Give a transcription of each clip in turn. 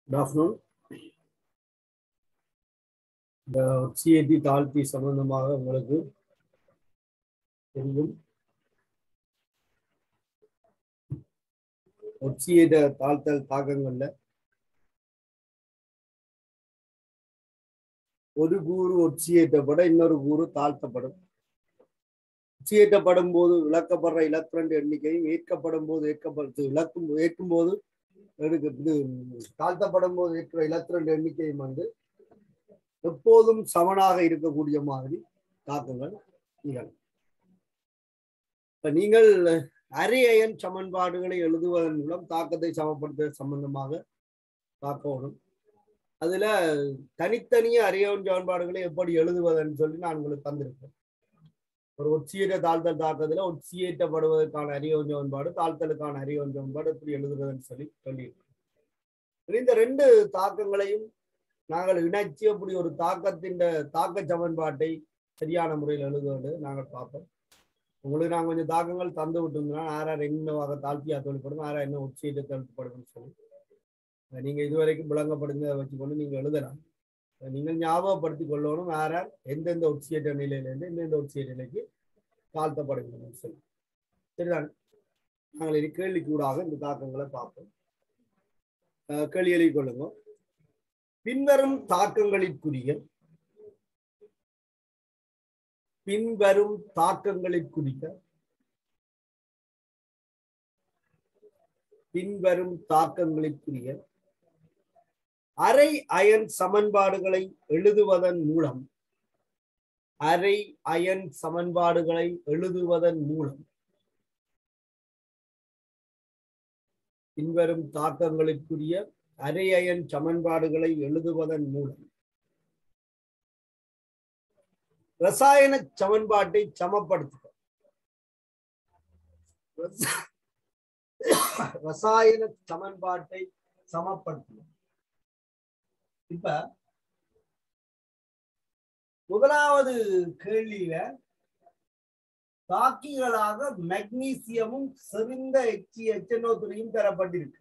Good afternoon. இந்த CAD தாழ்த்தி சம்பந்தமாக உங்களுக்கு தெரியும் ஒட்சியேட தாழ்த்தல் தாக்கங்கள்ல ஒரு கூறு ஒட்சியேற்றப்பட இன்னொரு கூறு தாழ்த்தப்படும் ஒட்சியேற்றப்படும் போது விளக்கப்படுற இலத்திரண்டு எண்ணிக்கையும் ஏற்கப்படும் போது ஏற்கப்படுத்து விளக்கும் ஏற்கும் போது எடுக்க இது தாழ்த்தப்படும் போது ஏற்கிற இலத்திரண்டு எண்ணிக்கையும் வந்து எப்போதும் சமனாக இருக்கக்கூடிய மாதிரி தாக்கங்கள் நிகழும் இப்ப நீங்கள் அரியன் சமன்பாடுகளை எழுதுவதன் மூலம் தாக்கத்தை சமப்படுத்த சம்பந்தமாக தாக்கணும் அதுல தனித்தனியே அரியவன் சமன்பாடுகளை எப்படி எழுதுவதுன்னு சொல்லி நான் உங்களுக்கு தந்திருக்கேன் ஒரு ஒட்சியேற்ற தாழ்த்தல் தாக்கத்துல ஒட்சியேற்றப்படுவதற்கான அரியவன் சமன்பாடு தாழ்த்தலுக்கான அரியவன் சமன்பாடு எப்படி எழுதுறதுன்னு சொல்லி சொல்லியிருக்கேன் இந்த ரெண்டு தாக்கங்களையும் நாங்கள் இணைச்சு அப்படி ஒரு தாக்கத்தின் தாக்க சமன்பாட்டை சரியான முறையில் எழுதுவது நாங்கள் பார்ப்போம் உங்களுக்கு நாங்கள் கொஞ்சம் தாக்கங்கள் தந்து விட்டுருந்தோம்னா யாரார் என்னவாக தாழ்த்தியா தொழில்படும் யாரா என்ன உச்சியிட்டு தழுப்படும் சொல்லி நீங்க இதுவரைக்கும் விளங்கப்படுங்க வச்சுக்கொண்டு நீங்க எழுதலாம் நீங்கள் ஞாபகப்படுத்தி கொள்ளணும் யாரார் எந்தெந்த உச்சியேற்ற நிலையிலேருந்து எந்தெந்த உச்சியேற்ற நிலைக்கு தாழ்த்தப்படுகிறோம் சொல்லி சரிதான் நாங்கள் இனி கேள்விக்கூடாக இந்த தாக்கங்களை பார்ப்போம் கேள்வி எழுதி கொள்ளுங்க பின்வரும் தாக்கங்களிற்குரிய பின்வரும் தாக்கங்களிற்குரிய பின்வரும் தாக்கங்களிற்குரிய அரை அயன் சமன்பாடுகளை எழுதுவதன் மூலம் அரை அயன் சமன்பாடுகளை எழுதுவதன் மூலம் பின்வரும் தாக்கங்களுக்குரிய அரையயன் சமன்பாடுகளை எழுதுவதன் மூலம் ரசாயன சமன்பாட்டை சமப்படுத்துக ரசாயன சமன்பாட்டை சமப்படுத்துக இப்ப முதலாவது கேள்வியில தாக்கிகளாக மெக்னீசியமும் செறிந்த எச்சி எச்சனோத்துறையும் தரப்பட்டிருக்கு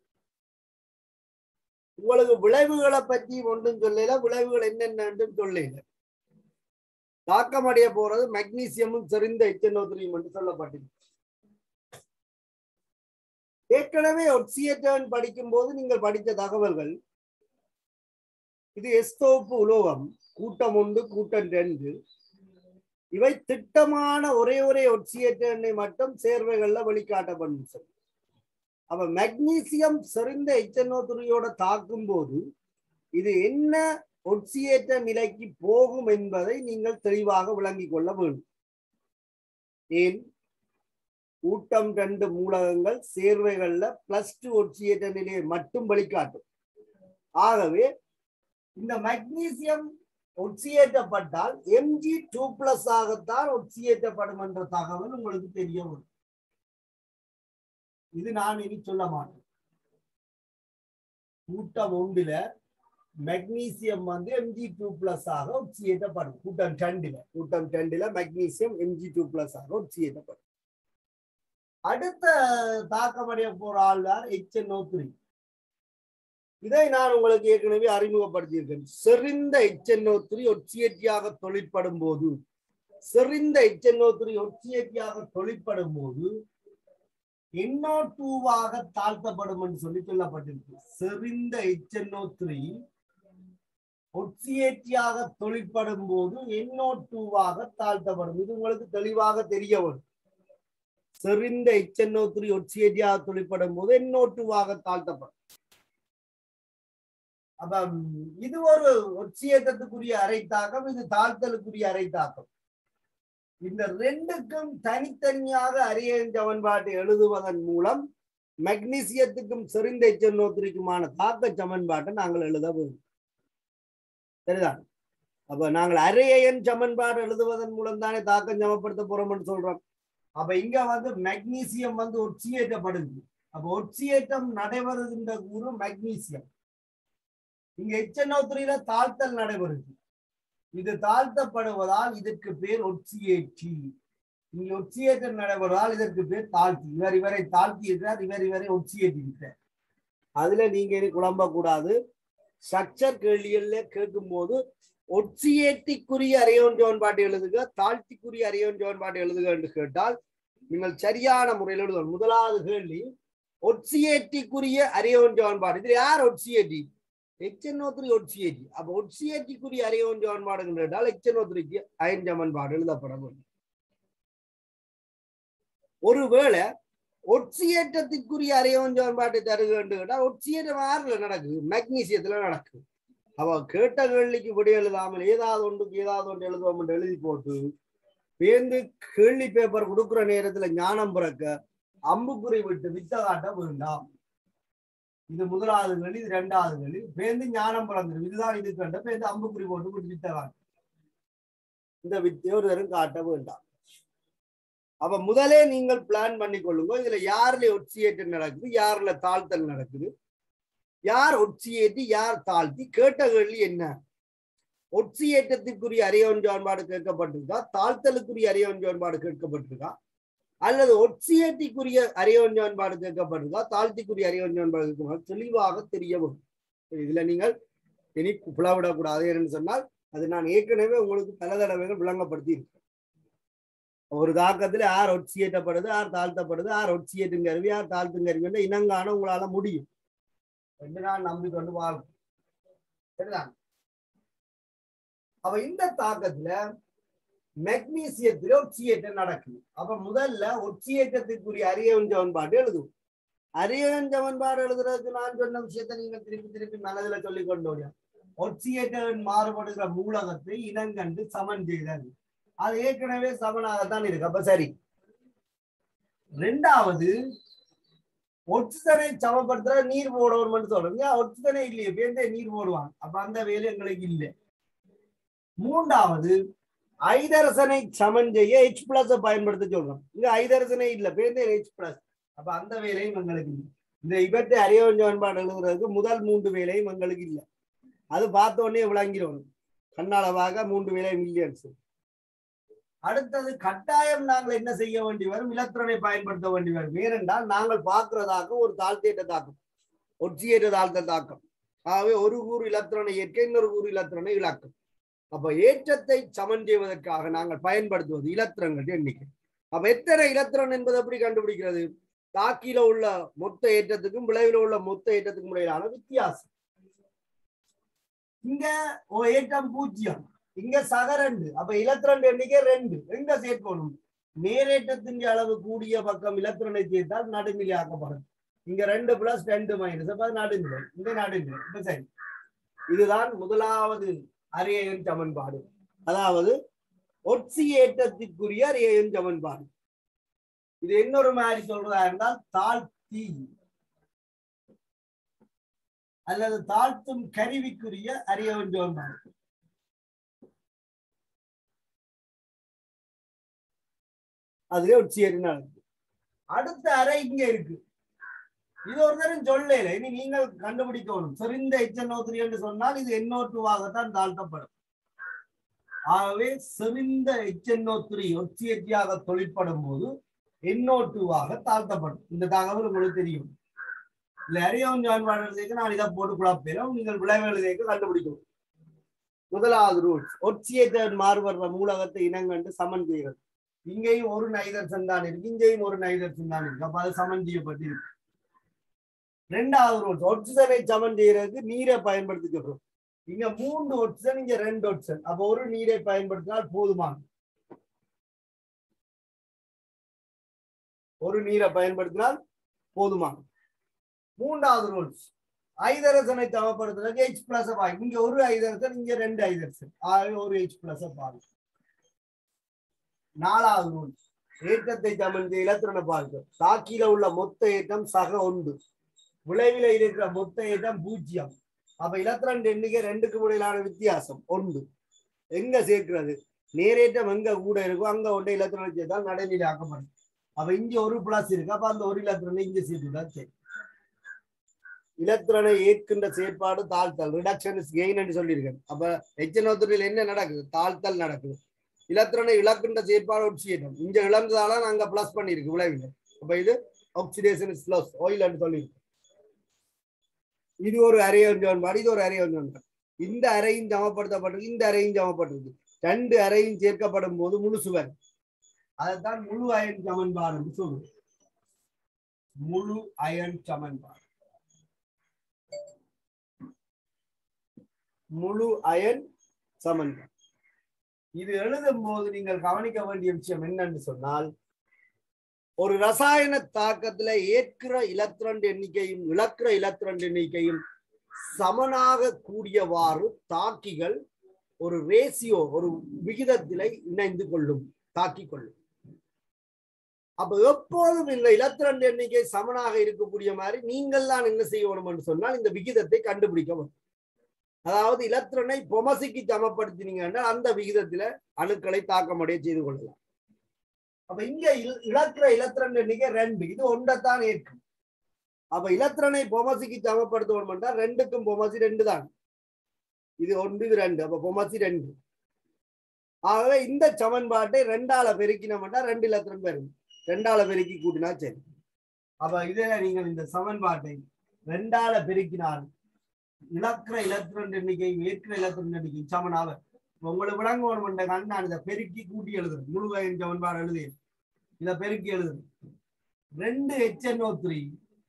உங்களுக்கு விளைவுகளை பற்றி ஒன்றும் சொல்லல விளைவுகள் என்னென்னு சொல்லல தாக்கமடைய போறது மெக்னீசியமும் செறிந்த எச்சனோத்திரியும் என்று சொல்லப்பட்டிருக்கு ஏற்கனவே ஒட்சியேட்டர்ன் படிக்கும் போது நீங்கள் படித்த தகவல்கள் இது எஸ்தோப்பு உலோகம் கூட்டம் ஒன்று கூட்டம் ரெண்டு இவை திட்டமான ஒரே ஒரே ஒட்சியேட்டர்னை மட்டும் சேர்வைகள்ல வெளிக்காட்டப்படும் சொல்லி அப்ப மெக்னீசியம் செறிந்த எச்சனோ துறையோட தாக்கும் போது இது என்ன ஒட்சியேற்ற நிலைக்கு போகும் என்பதை நீங்கள் தெளிவாக விளங்கிக் கொள்ள வேண்டும் ஏன் ஊட்டம் ரெண்டு மூலகங்கள் சேர்வைகள்ல பிளஸ் டூ ஒட்சியேற்ற நிலையை மட்டும் வெளிக்காட்டும் ஆகவே இந்த மெக்னீசியம் ஒட்சியேற்றப்பட்டால் எம்ஜி டூ பிளஸ் ஆகத்தான் ஒட்சியேற்றப்படும் என்ற தகவல் உங்களுக்கு தெரிய வரும் இது நான் இனி சொல்ல மாட்டேன் கூட்டம் ஒன்றுல மெக்னீசியம் வந்து எம்ஜி டூ பிளஸ் ஆக ஒட்சியேற்றப்படும் கூட்டம் ரெண்டுல கூட்டம் ரெண்டுல மெக்னீசியம் எம்ஜி டூ பிளஸ் ஆக ஒட்சியேற்றப்படும் அடுத்த தாக்கமடைய போற ஆள் தான் எச்என்ஓ த்ரீ இதை நான் உங்களுக்கு ஏற்கனவே அறிமுகப்படுத்தியிருக்கேன் செறிந்த எச்என்ஓ த்ரீ ஒட்சியேற்றியாக தொழிற்படும் போது செறிந்த எச்என்ஓ த்ரீ ஒட்சியேற்றியாக தொழிற்படும் போது என்ஓ டூவாக தாழ்த்தப்படும் என்று சொல்லி சொல்லப்பட்டிருக்கு செறிந்த எச்என்ஓ த்ரீ ஒட்சியேற்றியாக தொழிற்படும் போது என்ஓ டூவாக தாழ்த்தப்படும் இது உங்களுக்கு தெளிவாக தெரிய வரும் செறிந்த எச்என்ஓ த்ரீ ஒட்சியேற்றியாக தொழிற்படும் போது என்ஓ டூவாக தாழ்த்தப்படும் அப்ப இது ஒரு ஒட்சியேற்றத்துக்குரிய அரை தாக்கம் இது தாழ்த்தலுக்குரிய அரை தாக்கம் இந்த ரெண்டுக்கும் தனித்தனியாக அரியன் சமன்பாட்டை எழுதுவதன் மூலம் மெக்னீசியத்துக்கும் செறிந்த எச்சநோத்திரிக்குமான தாக்க சமன்பாட்டை நாங்கள் எழுத வேண்டும் சரிதான் அப்ப நாங்கள் அரையன் சமன்பாடு எழுதுவதன் மூலம் தானே தாக்கம் சமப்படுத்த போறோம்னு சொல்றோம் அப்ப இங்க வந்து மெக்னீசியம் வந்து ஒட்சியேற்றப்படுது அப்ப ஒட்சியேற்றம் நடைபெறுகின்ற கூறு மெக்னீசியம் இங்க எச்சநோத்திரியில தாழ்த்தல் நடைபெறுது இது தாழ்த்தப்படுவதால் இதற்கு பேர் ஒட்சியேற்றி இங்க ஒட்சியேற்றம் நடைபெறுவதால் இதற்கு பேர் தாழ்த்தி இவர் இவரை தாழ்த்தி இருக்கிறார் இவர் இவரை ஒட்சியேற்றி இருக்கிறார் அதுல நீங்க இனி குழம்ப கூடாது ஸ்ட்ரக்சர் கேள்விகள்ல கேட்கும் போது ஒட்சியேட்டிக்குரிய அரையோன் ஜோன்பாட்டு எழுதுக தாழ்த்திக்குரிய அரையோன் ஜோன்பாட்டு எழுதுக என்று கேட்டால் நீங்கள் சரியான முறையில் எழுதணும் முதலாவது கேள்வி ஒட்சியேட்டிக்குரிய அரையோன் ஜோன்பாடு இதுல யார் ஒட்சியேட்டி எச்என்ஓ த்ரீ ஒட்சியேட்டி அப்ப ஒட்சியேட்டிக்குரிய அரையோன் ஜோன்பாடு கேட்டால் எச்என்ஓ த்ரீக்கு அயன் சமன்பாடு எழுதப்பட வேண்டும் ஒருவேளை ஒட்சியேற்றத்திற்குரிய அரையோன் ஜோன்பாட்டை தருக என்று கேட்டால் ஒட்சியேற்றம் யாருல நடக்குது மெக்னீசியத்துல நடக்குது அவ கேட்ட கேள்விக்கு விடை எழுதாமல் ஏதாவது ஒன்றுக்கு ஏதாவது ஒன்று எழுதுவோம் என்று எழுதி போட்டு பேந்து கேள்வி பேப்பர் கொடுக்குற நேரத்துல ஞானம் பிறக்க அம்புக்குறி விட்டு வித்த காட்ட வேண்டாம் இது முதலாவது கேள்வி இது ரெண்டாவது கேள்வி பேந்து ஞானம் பிறந்துடும் இதுதான் இது கண்ட பேந்து அம்புக்குறி போட்டு விட்டு வித்த காட்ட இந்த வித்தை ஒரு தரம் காட்ட வேண்டாம் அப்ப முதலே நீங்கள் பிளான் பண்ணி கொள்ளுங்க இதுல யாருல ஒட்சியேற்றம் நடக்குது யாருல தாழ்த்தல் நடக்குது யார் ஒட்சியேற்றி யார் தாழ்த்தி கேட்ட கேள்வி என்ன ஒட்சியேற்றத்திற்குரிய அரையோன் ஜோன்பாடு கேட்கப்பட்டிருக்கா தாழ்த்தலுக்குரிய அரையோன் ஜோன்பாடு கேட்கப்பட்டிருக்கா அல்லது ஒட்சியேட்டிக்குரிய அரையோன் ஜோன்பாடு கேட்கப்பட்டிருக்கா தாழ்த்திக்குரிய அரையோன் ஜோன்பாடு கேட்கப்பட்டிருக்கா தெளிவாக தெரிய வரும் இதுல நீங்கள் இனி புலவிடக்கூடாது என்று சொன்னால் அது நான் ஏற்கனவே உங்களுக்கு பல தடவைகள் விளங்கப்படுத்தி இருக்கேன் ஒரு தாக்கத்துல யார் ஒட்சியேற்றப்படுது யார் தாழ்த்தப்படுது யார் ஒட்சியேற்றும் கருவி யார் தாழ்த்தும் கருவி இனங்கான உங்களால முடியும் ரெண்டு நாள் நம்பி கொண்டு வாழும் சரிதான் அப்ப இந்த தாக்கத்துல மெக்னீசியத்துல ஒட்சியேற்றம் நடக்குது அப்ப முதல்ல ஒட்சியேற்றத்திற்குரிய அரியவன் சமன்பாடு எழுதுவோம் அரியவன் சமன்பாடு எழுதுறதுக்கு நான் சொன்ன விஷயத்தை நீங்க திருப்பி திருப்பி மனதுல சொல்லிக் கொண்டு ஒட்சியேற்றன் மாறுபடுகிற மூலகத்தை இனங்கண்டு சமன் செய்தல் அது ஏற்கனவே சமனாகத்தான் இருக்கு அப்ப சரி ரெண்டாவது ஒட்சிதனை சமப்படுத்துற நீர் போடணும்னு சொல்றீங்க ஒட்சிதனை இல்லையே பேருந்தே நீர் போடுவாங்க அப்ப அந்த வேலை எங்களுக்கு இல்லை மூன்றாவது ஐதரசனை சமன் செய்ய ஹெச் பிளஸ் பயன்படுத்த சொல்றோம் இங்க ஐதரசனை இல்ல பேருந்தே ஹெச் பிளஸ் அப்ப அந்த வேலையும் எங்களுக்கு இல்லை இந்த இவற்றை அறியவன் சமன்பாடு எழுதுறதுக்கு முதல் மூன்று வேலையும் எங்களுக்கு இல்லை அது பார்த்த உடனே விளங்கிடும் கண்ணளவாக மூன்று வேலையும் இல்லைன்னு சொல்லி அடுத்தது கட்டாயம் நாங்கள் என்ன செய்ய வேண்டி வரும் இலத்திரனை பயன்படுத்த வேண்டி வரும் ஏனென்றால் நாங்கள் பார்க்கிறதாக ஒரு தாழ்த்தேற்ற தாக்கம் ஒற்றியேற்ற தாழ்த்த தாக்கம் ஆகவே ஒரு கூறு இலத்திரனை ஏற்க இன்னொரு கூறு இலத்திரனை இழக்கும் அப்ப ஏற்றத்தை சமன் செய்வதற்காக நாங்கள் பயன்படுத்துவது இலத்திரங்கள் எண்ணிக்கை அப்ப எத்தனை இலத்திரன் என்பது எப்படி கண்டுபிடிக்கிறது தாக்கில உள்ள மொத்த ஏற்றத்துக்கும் விளைவில் உள்ள மொத்த ஏற்றத்துக்கும் இடையிலான வித்தியாசம் இங்க ஒரு ஏற்றம் பூஜ்ஜியம் இங்க சக ரெண்டு அப்ப இலத்திரண்டு எண்ணிக்கை ரெண்டு எங்க சேர்க்கணும் நேரேற்றத்தின் அளவு கூடிய பக்கம் இலத்திரனை சேர்த்தால் நடுநிலை ஆக்கப்படும் இங்க ரெண்டு பிளஸ் ரெண்டு மைனஸ் அப்ப நடுநிலை இங்க நடுநிலை இப்ப சரி இதுதான் முதலாவது அரியன் சமன்பாடு அதாவது ஒட்சி ஏற்றத்திற்குரிய அரியன் சமன்பாடு இது இன்னொரு மாதிரி சொல்றதா இருந்தால் தாழ்த்தி அல்லது தாழ்த்தும் கருவிக்குரிய அரியவன் சமன்பாடு அதுல உச்சியேறி நடக்குது அடுத்த அறை இங்க இருக்கு இது ஒரு தரம் சொல்லல இனி நீங்கள் கண்டுபிடிக்கணும் செறிந்த எச்சனோ த்ரீ என்று சொன்னால் இது எண்ணோ டூவாகத்தான் தாழ்த்தப்படும் ஆகவே செறிந்த எச்சனோ த்ரீ ஒச்சியற்றியாக தொழிற்படும் போது எண்ணோ டூவாக தாழ்த்தப்படும் இந்த தகவல் உங்களுக்கு தெரியும் இல்ல அறியவும் ஜான்பாடு நான் இதை போட்டு குழப்பேன் நீங்கள் விளைவுகளுக்கு கண்டுபிடிக்கணும் முதலாவது ரூல்ஸ் ஒச்சியேற்ற மாறுபடுற மூலகத்தை இனங்கண்டு சமன் செய்கிறது இங்கேயும் ஒரு நைதர்சன் தான் இருக்கு இங்கேயும் ஒரு நைதர்சன் தான் இருக்கு அப்ப அது சமன் செய்யப்பட்டிருக்கு ரெண்டாவது ரூல்ஸ் ஒட்சனை சமன் செய்யறதுக்கு நீரை பயன்படுத்தி சொல்றோம் இங்க மூன்று ஒட்சன் இங்க ரெண்டு ஒட்சன் அப்ப ஒரு நீரை பயன்படுத்தினால் போதுமானது ஒரு நீரை பயன்படுத்தினால் போதுமானது மூன்றாவது ரூல்ஸ் ஐதரசனை சமப்படுத்துறதுக்கு ஹெச் பிளஸ் இங்க ஒரு ஐதரசன் இங்க ரெண்டு ஐதரசன் ஆகவே ஒரு ஹெச் பிளஸ் பாருங்க நாலாவது நூல் ஏற்றத்தை சமன் இலத்திரனை பார்க்க தாக்கில உள்ள மொத்த ஏற்றம் சக ஒன்று விளைவில இருக்கிற மொத்த ஏற்றம் பூஜ்ஜியம் அப்ப இலத்திரன் எண்ணிக்கை ரெண்டுக்கு இடையிலான வித்தியாசம் ஒன்று எங்க சேர்க்கிறது நேரேற்றம் எங்க கூட இருக்கோ அங்க ஒன்றை இலத்திரனை சேர்த்தால் நடைநிலை ஆக்கப்படும் அப்ப இங்க ஒரு பிளஸ் இருக்கு அப்ப அந்த ஒரு இலத்திரனை இங்க சேர்த்துட்டா சரி இலத்திரனை ஏற்கின்ற செயற்பாடு தாழ்த்தல் ரிடக்ஷன் இஸ் கெயின் என்று சொல்லியிருக்கேன் அப்ப எச்சனோத்துறையில் என்ன நடக்குது தாழ்த்தல் நடக்குது இலத்திரனை இழக்கின்ற செயற்பாடு ஒட்சியேற்றம் இங்க இழந்ததால நாங்க பிளஸ் பண்ணிருக்கு விளைவில் அப்ப இது ஆக்சிடேஷன் இஸ் லாஸ் ஆயில் என்று சொல்லியிருக்கு இது ஒரு அரையன் சமன்பாடு இது ஒரு அரையன் சமன்பாடு இந்த அறையும் சமப்படுத்தப்பட்டிருக்கு இந்த அறையும் சமப்பட்டிருக்கு ரெண்டு அறையும் சேர்க்கப்படும் போது முழு சுவர் அதைத்தான் முழு அயன் சமன்பாடு சொல்லுவோம் முழு அயன் சமன்பாடு முழு அயன் சமன்பாடு இது எழுதும் போது நீங்கள் கவனிக்க வேண்டிய விஷயம் என்னன்னு சொன்னால் ஒரு ரசாயன தாக்கத்துல ஏற்கிற இலத்திரண்டு எண்ணிக்கையும் இழக்கிற இலத்திரண்டு எண்ணிக்கையும் சமனாக கூடியவாறு தாக்கிகள் ஒரு ரேசியோ ஒரு விகிதத்திலே இணைந்து கொள்ளும் தாக்கி கொள்ளும் அப்ப எப்போதும் இந்த இலத்திரண்டு எண்ணிக்கை சமனாக இருக்கக்கூடிய மாதிரி நீங்கள் தான் என்ன செய்யணும் என்று சொன்னால் இந்த விகிதத்தை கண்டுபிடிக்க வேண்டும் அதாவது இலத்திரனை பொமசிக்கு சமப்படுத்தினீங்கன்னா அந்த விகிதத்துல அணுக்களை தாக்கமடைய செய்து கொள்ளலாம் அப்ப இங்க இல்- இழக்கிற இலத்திரன் எண்ணிக்கை ரெண்டு இது ஒன்றைத்தான் ஏற்கும் அப்ப இலத்திரனை பொமசிக்கு சமப்படுத்தணும் என்றால் ரெண்டுக்கும் பொமசி ரெண்டு தான் இது ஒன்று இது ரெண்டு அப்ப பொமசி ரெண்டு ஆகவே இந்த சமன்பாட்டை ரெண்டால பெருக்கினோம்னா ரெண்டு இலத்திரன் பெறும் ரெண்டால பெருக்கி கூட்டினா சரி அப்ப இதே நீங்கள் இந்த சமன்பாட்டை ரெண்டால பெருக்கினால் இழக்கிற இலத்திரன் எண்ணிக்கை ஏற்கிற இலத்திரன் எண்ணிக்கை சமனாக இப்ப உங்களுக்கு விளங்கணும் என்ற கண் நான் இதை பெருக்கி கூட்டி எழுதுறேன் முழு வயன் சமன்பாடு எழுதி இதை பெருக்கி எழுதுறேன் ரெண்டு HNO த்ரீ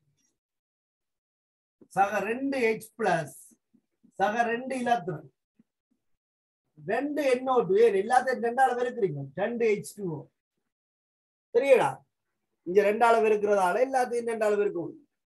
சக ரெண்டு ஹெச் பிளஸ் சக ரெண்டு இலத்திரன் ரெண்டு எண்ணோ டூ ஏன் எல்லாத்தையும் ரெண்டால பெருக்குறீங்க ரெண்டு ஹெச் டூ தெரியடா இங்க ரெண்டால பெருக்கிறதால எல்லாத்தையும் ரெண்டால பெருக்கும்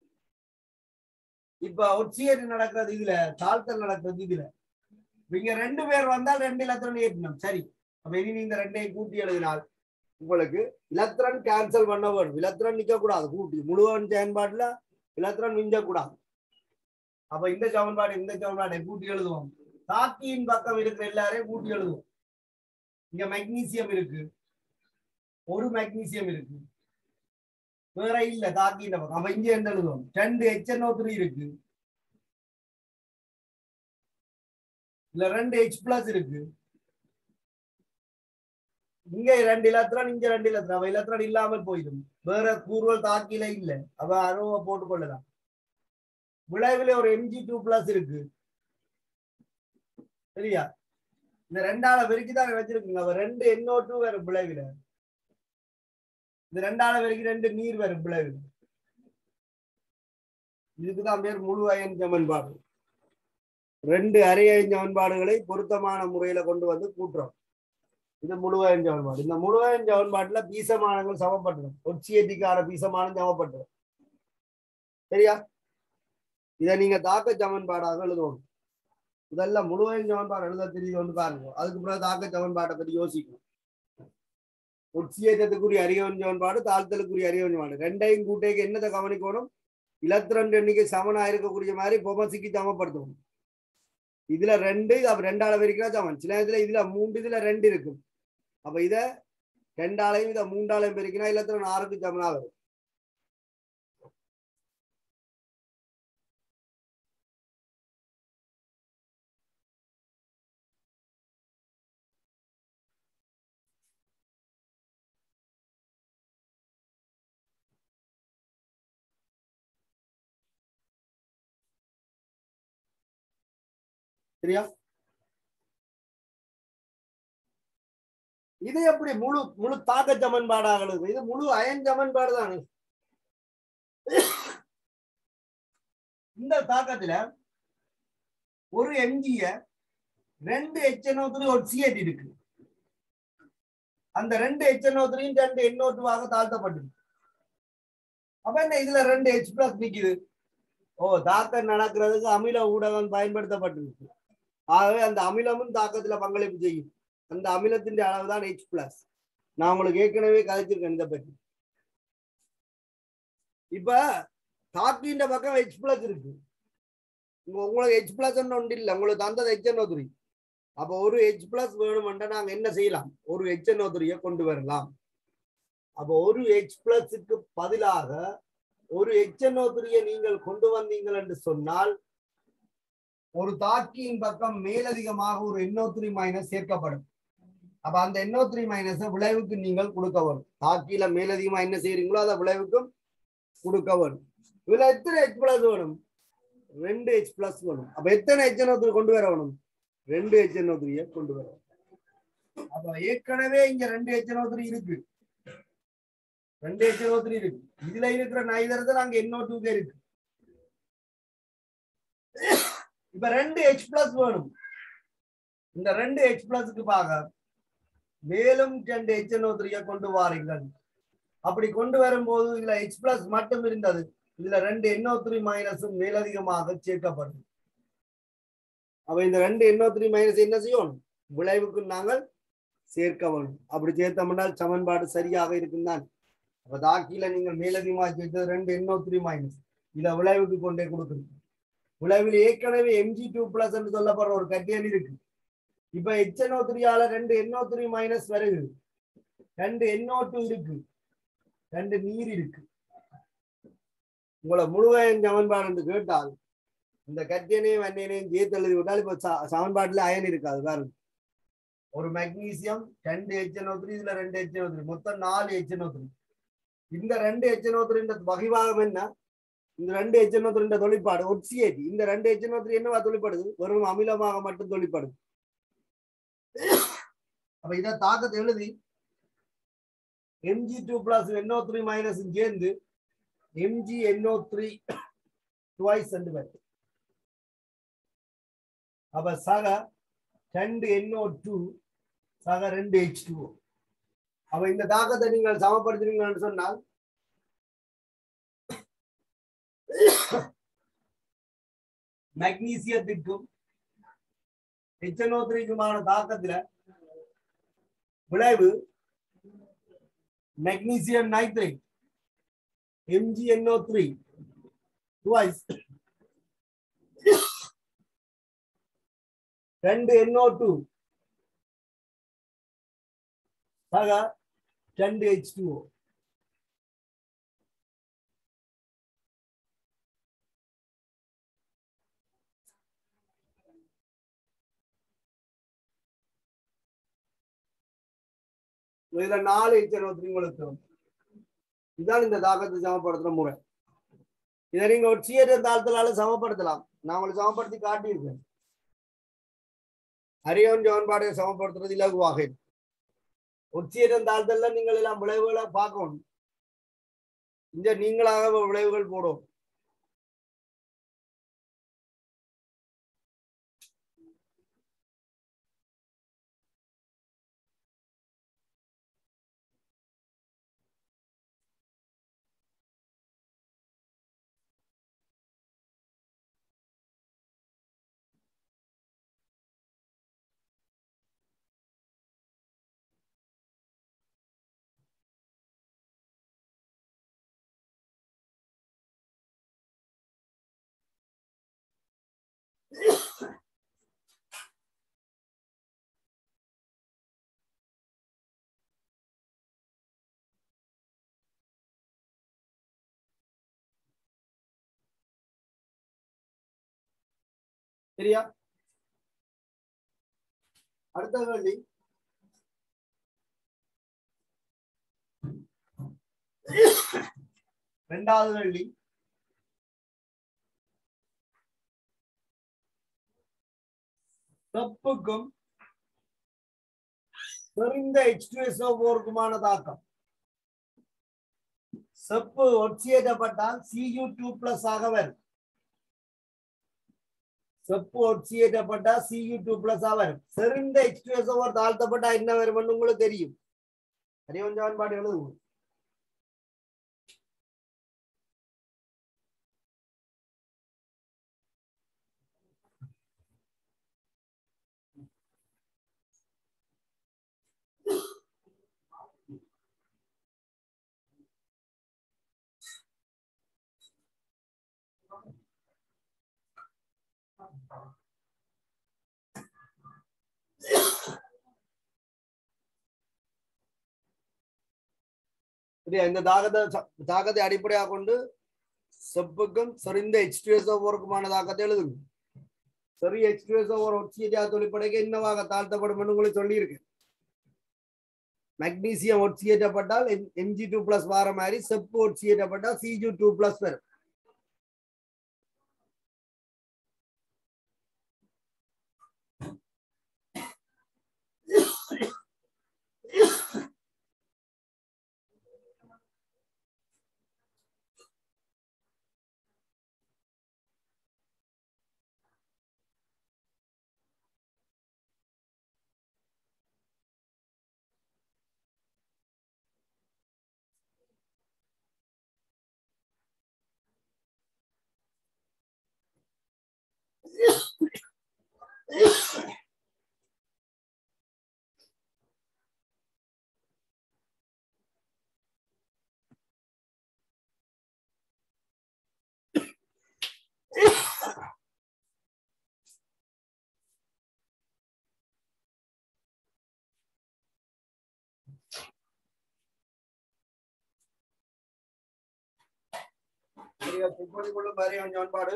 இப்ப ஒட்சியேட் நடக்கிறது இதுல தாழ்த்தல் நடக்கிறது இதுல இப்ப இங்க ரெண்டு பேர் வந்தால் ரெண்டு இலத்திரன் ஏற்றணும் சரி அப்ப இனி இந்த ரெண்டையும் கூட்டி எழுதினால் உங்களுக்கு இலத்திரன் கேன்சல் பண்ண வேணும் இலத்திரன் நிக்க கூடாது கூட்டி முழுவன் செயல்பாட்டுல இலத்திரன் மிஞ்ச கூடாது அப்ப இந்த சமன்பாடு இந்த சமன்பாடை கூட்டி எழுதுவோம் தாக்கியின் பக்கம் இருக்கிற எல்லாரையும் கூட்டி எழுதுவோம் இங்க மெக்னீசியம் இருக்கு ஒரு மெக்னீசியம் இருக்கு வேற இல்ல தாக்கியின் பக்கம் அப்ப இங்க என்ன எழுதுவோம் ரெண்டு HNO த்ரீ இருக்கு இல்ல ரெண்டு ஹெச் பிளஸ் இருக்கு இங்க ரெண்டு இலத்திரன் இங்க ரெண்டு இலத்திரன் அவ இலத்திரன் இல்லாமல் போயிடும் வேற கூறுகள் தாக்கில இல்ல அவ அருவ போட்டுக்கொள்ளலாம் விளைவுல ஒரு எம்ஜி டூ பிளஸ் இருக்கு சரியா இந்த ரெண்டால பெருக்கி தான் வச்சிருக்குங்க அவ ரெண்டு எண்ணோ டூ வரும் விளைவுல இந்த ரெண்டால பெருக்கி ரெண்டு நீர் வரும் விளைவுல இதுக்குதான் பேர் முழு அயன் சமன்பாடு ரெண்டு அரையன் சமன்பாடுகளை பொருத்தமான முறையில கொண்டு வந்து கூட்டுறோம் இது முழுவயன் சமன்பாடு இந்த முழுவயன் சமன்பாட்டுல பீசமானங்கள் சமப்பட்டுடும் ஒட்சியத்திக்கான பீசமானம் சமப்பட்டுடும் சரியா இதை நீங்க தாக்க சமன்பாடாக எழுதணும் இதெல்லாம் முழுவயன் சமன்பாடு எழுத தெரியுதுன்னு பாருங்க அதுக்கு பிறகு தாக்க சமன்பாட்டை பத்தி யோசிக்கணும் உட்சியேற்றத்துக்குரிய அறிவன் சமன்பாடு தாழ்த்தலுக்குரிய அறிவன் சமன்பாடு ரெண்டையும் கூட்டேக்கு என்னத்தை கவனிக்கணும் இலத்திரண்டு எண்ணிக்கை சமனா இருக்கக்கூடிய மாதிரி பொமசிக்கு சமப்படுத்தணும் இதுல ரெண்டு அப்ப ரெண்டால வரைக்கும் சமன் சில இதுல இதுல மூன்று இதுல ரெண்டு இருக்கும் அப்ப இத ரெண்டாலையும் இத மூன்றாலையும் பெருக்கினா இலத்திரன் ஆறுக்கு சமனா வரும் சரியா இது எப்படி முழு முழு தாக்க சமன்பாடாக எழுதுது இது முழு அயன் சமன்பாடு தானே இந்த தாக்கத்துல ஒரு எம்ஜிய ரெண்டு எச்என்ஓ த்ரீ ஒரு சிஎட் இருக்கு அந்த ரெண்டு எச்என்ஓ த்ரீயும் ரெண்டு எண்ணூற்றுவாக தாழ்த்தப்பட்டிருக்கு அப்ப என்ன இதுல ரெண்டு ஹெச் பிளஸ் நிக்குது ஓ தாக்கம் நடக்கிறதுக்கு அமில ஊடகம் பயன்படுத்தப்பட்டிருக்கு ஆகவே அந்த அமிலமும் தாக்கத்துல பங்களிப்பு செய்யும் அந்த அமிலத்தின் அளவு தான் ஹெச் பிளஸ் நான் உங்களுக்கு ஏற்கனவே கதைச்சிருக்கேன் இதை பற்றி இப்ப தாக்கின்ற பக்கம் ஹெச் பிளஸ் இருக்கு உங்க- உங்களுக்கு ஹெச் பிளஸ் ஒன்று இல்லை உங்களுக்கு தந்தது ஹெச்என்ஓ த்ரீ அப்போ ஒரு ஹெச் பிளஸ் வேணுமெண்டா நாங்க என்ன செய்யலாம் ஒரு ஹெச்என்ஓ த்ரீயை கொண்டு வரலாம் அப்போ ஒரு ஹெச் பிளஸுக்கு பதிலாக ஒரு ஹெச்என்ஓ த்ரீயை நீங்கள் கொண்டு வந்தீங்கள் என்று சொன்னால் ஒரு தாக்கியின் பக்கம் மேலதிகமாக ஒரு எண்ணோ த்ரீ மைனஸ் சேர்க்கப்படும் அப்ப அந்த எண்ணோ த்ரீ மைனஸை விளைவுக்கு நீங்கள் கொடுக்க வரும் தாக்கியில மேலதிகமா என்ன செய்யறீங்களோ அதை விளைவுக்கும் கொடுக்க வரும் இதுல எத்தனை ஹெச் பிளஸ் வேணும் ரெண்டு ஹெச் பிளஸ் வேணும் அப்ப எத்தனை ஹெச்என்ஓ த்ரீ கொண்டு வர வேணும் ரெண்டு ஹெச்என்ஓ த்ரீயை கொண்டு வர அப்ப ஏற்கனவே இங்க ரெண்டு ஹெச்என்ஓ த்ரீ இருக்கு ரெண்டு ஹெச்என்ஓ த்ரீ இருக்கு இதுல இருக்கிற நைதரத்தில் அங்க என்ஓ டூ இருக்கு இப்ப ரெண்டு ஹெச் பிளஸ் வேணும் இந்த ரெண்டு ஹெச் பிளஸ்க்கு பாக மேலும் ரெண்டு ஹெச்என்ஓ த்ரீயை கொண்டு வாருங்கள் அப்படி கொண்டு வரும்போது இதுல ஹெச் பிளஸ் மட்டும் இருந்தது இதுல ரெண்டு எண்ணோ த்ரீ மைனஸும் மேலதிகமாக சேர்க்கப்படுது அப்ப இந்த ரெண்டு எண்ணோ த்ரீ மைனஸ் என்ன செய்யணும் விளைவுக்கு நாங்கள் சேர்க்க வேணும் அப்படி சேர்த்தோம்னால் சமன்பாடு சரியாக இருக்கும் தான் அப்ப தாக்கில நீங்கள் மேலதிகமாக சேர்த்தது ரெண்டு எண்ணோ த்ரீ மைனஸ் இத விளைவுக்கு கொண்டே கொடுக்கணும் விளைவில் ஏற்கனவே எம்ஜி டூ பிளஸ் என்று சொல்லப்படுற ஒரு கட்டியல் இருக்கு இப்ப எச்என்ஓ த்ரீயால ரெண்டு எண்ணோ த்ரீ மைனஸ் வருது ரெண்டு எண்ணோ டூ இருக்கு ரெண்டு நீர் இருக்கு உங்களை முழுவதும் சமன்பாடு என்று கேட்டால் இந்த கட்டியனையும் வன்னியனையும் சேர்த்து எழுதி விட்டால் இப்ப ச- சமன்பாட்டுல அயன் இருக்காது பாருங்க ஒரு மெக்னீசியம் ரெண்டு ஹெச்என்ஓ த்ரீ இதுல ரெண்டு ஹெச்என்ஓ த்ரீ மொத்தம் நாலு ஹெச்என்ஓ த்ரீ இந்த ரெண்டு ஹெச்என்ஓ த்ரீ வகைவாகம் என்ன இந்த ரெண்டு ஹெச்என்ஓ த்ரீ தொழிற்பாடு ஒட்சிஏடி இந்த ரெண்டு ஹெச்என்ஓ த்ரீ என்னவா தொழிற்பாடுது வெறும் அமிலமாக மட்டும் தொழிற்பாடுது அப்ப இதை தாக்கத்தை எழுதி MG two plus NO three minus சேர்ந்து எம்ஜி என்ஓ த்ரீ டுவைஸ் ரெண்டு பேர் அப்ப சக ரெண்டு என்ஓ டூ சக ரெண்டு ஹெச் டூ அப்ப இந்த தாக்கத்தை நீங்கள் சமப்படுத்துறீங்கன்னு சொன்னால் மெக்னீசியத்திற்கும் ஹெச்என்ஓ த்ரீக்குமான தாக்கத்துல விளைவு மெக்னீசியம் நைட்ரேட் MgNO3 twice ரெண்டு NO2 சக ரெண்டு H2O இதுல நாலு H2O3 உங்களுக்கு வரும். இதான் இந்த தாக்கத்தை சமப்படுத்துற முறை இதை நீங்க ஒரு சீர தாழ்த்தலால சமப்படுத்தலாம் நான் உங்களுக்கு சமப்படுத்தி காட்டியிருக்கேன் அரியவன் சமன்பாடை சமப்படுத்துறது இலகுவாக இருக்கும். உச்சீரம் தாழ்த்தல்ல நீங்கள் எல்லாம் விளைவுகளை பார்க்கணும் இந்த நீங்களாக விளைவுகள் போடும் சரியா அடுத்த கேள்வி ரெண்டாவது கேள்வி செப்புக்கும் செறிந்த H2SO போருக்குமான தாக்கம் செப்பு ஒட்சியேற்றப்பட்டால் Cu டூ பிளஸ் ஆக வரும் செப்பு ஒட்சியேற்றப்பட்டா Cu டூ பிளஸ் ஆக வரும் செறிந்த H2SO தாழ்த்தப்பட்டா என்ன வரும்னு உங்களுக்கு தெரியும் அறிவன் சமன்பாடு எழுதுவோம் சரியா இந்த தாகத்தை ச- தாக்கத்தை அடிப்படையாக கொண்டு செப்புக்கும் செறிந்த H2SO போருக்குமான தாக்கத்தை எழுதுங்க சரி H2SO ஒரு ஒட்சியா தொழிற்படைக்கு என்னவாக தாழ்த்தப்படும் என்று உங்களுக்கு சொல்லியிருக்கேன் மெக்னீசியம் ஒட்சியேற்றப்பட்டால் எம்ஜி டூ பிளஸ் வார மாதிரி செப்பு ஒட்சியேற்றப்பட்டால் சிஜு டூ பிளஸ் வரும் கொள்ளும் பாரியான் ஞான்பாடு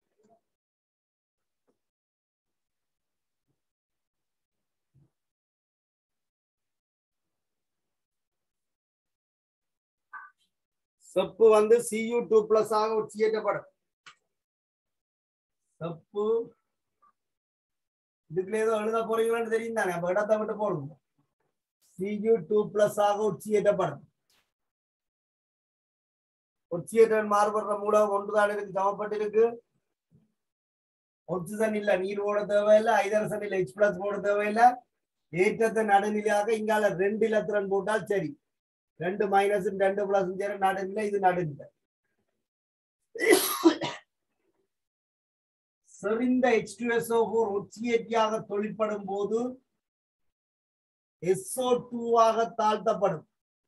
செப்பு வந்து சியூ டூ பிளஸ் ஆக உச்சியேற்றப்படும் செப்பு இதுக்குள்ள ஏதோ எழுத போறீங்களான்னு தெரியும் தானே அப்ப இடத்தை விட்டு போடுங்க சியூ டூ பிளஸ் ஆக உச்சியேற்றப்படும் ஒட்சியேற்றன் மாறுபடுற மூலம் ஒன்றுதான் இருக்கு சமப்பட்டிருக்கு ஒட்சிசன் இல்ல நீர் போட தேவையில்லை ஐதரசன் இல்ல ஹெச் பிளஸ் போட தேவையில்லை ஏற்றத்தை நடுநிலையாக இங்கால ரெண்டு இலத்திரன் போட்டால் சரி ரெண்டு மைனஸ் ரெண்டு பிளஸ் சரி நடுநிலை இது நடுநிலை செறிந்த எச் டூ எஸ்ஓ போர் ஒட்சியேற்றியாக தொழிற்படும் போது எஸ்ஓ டூவாக தாழ்த்தப்படும்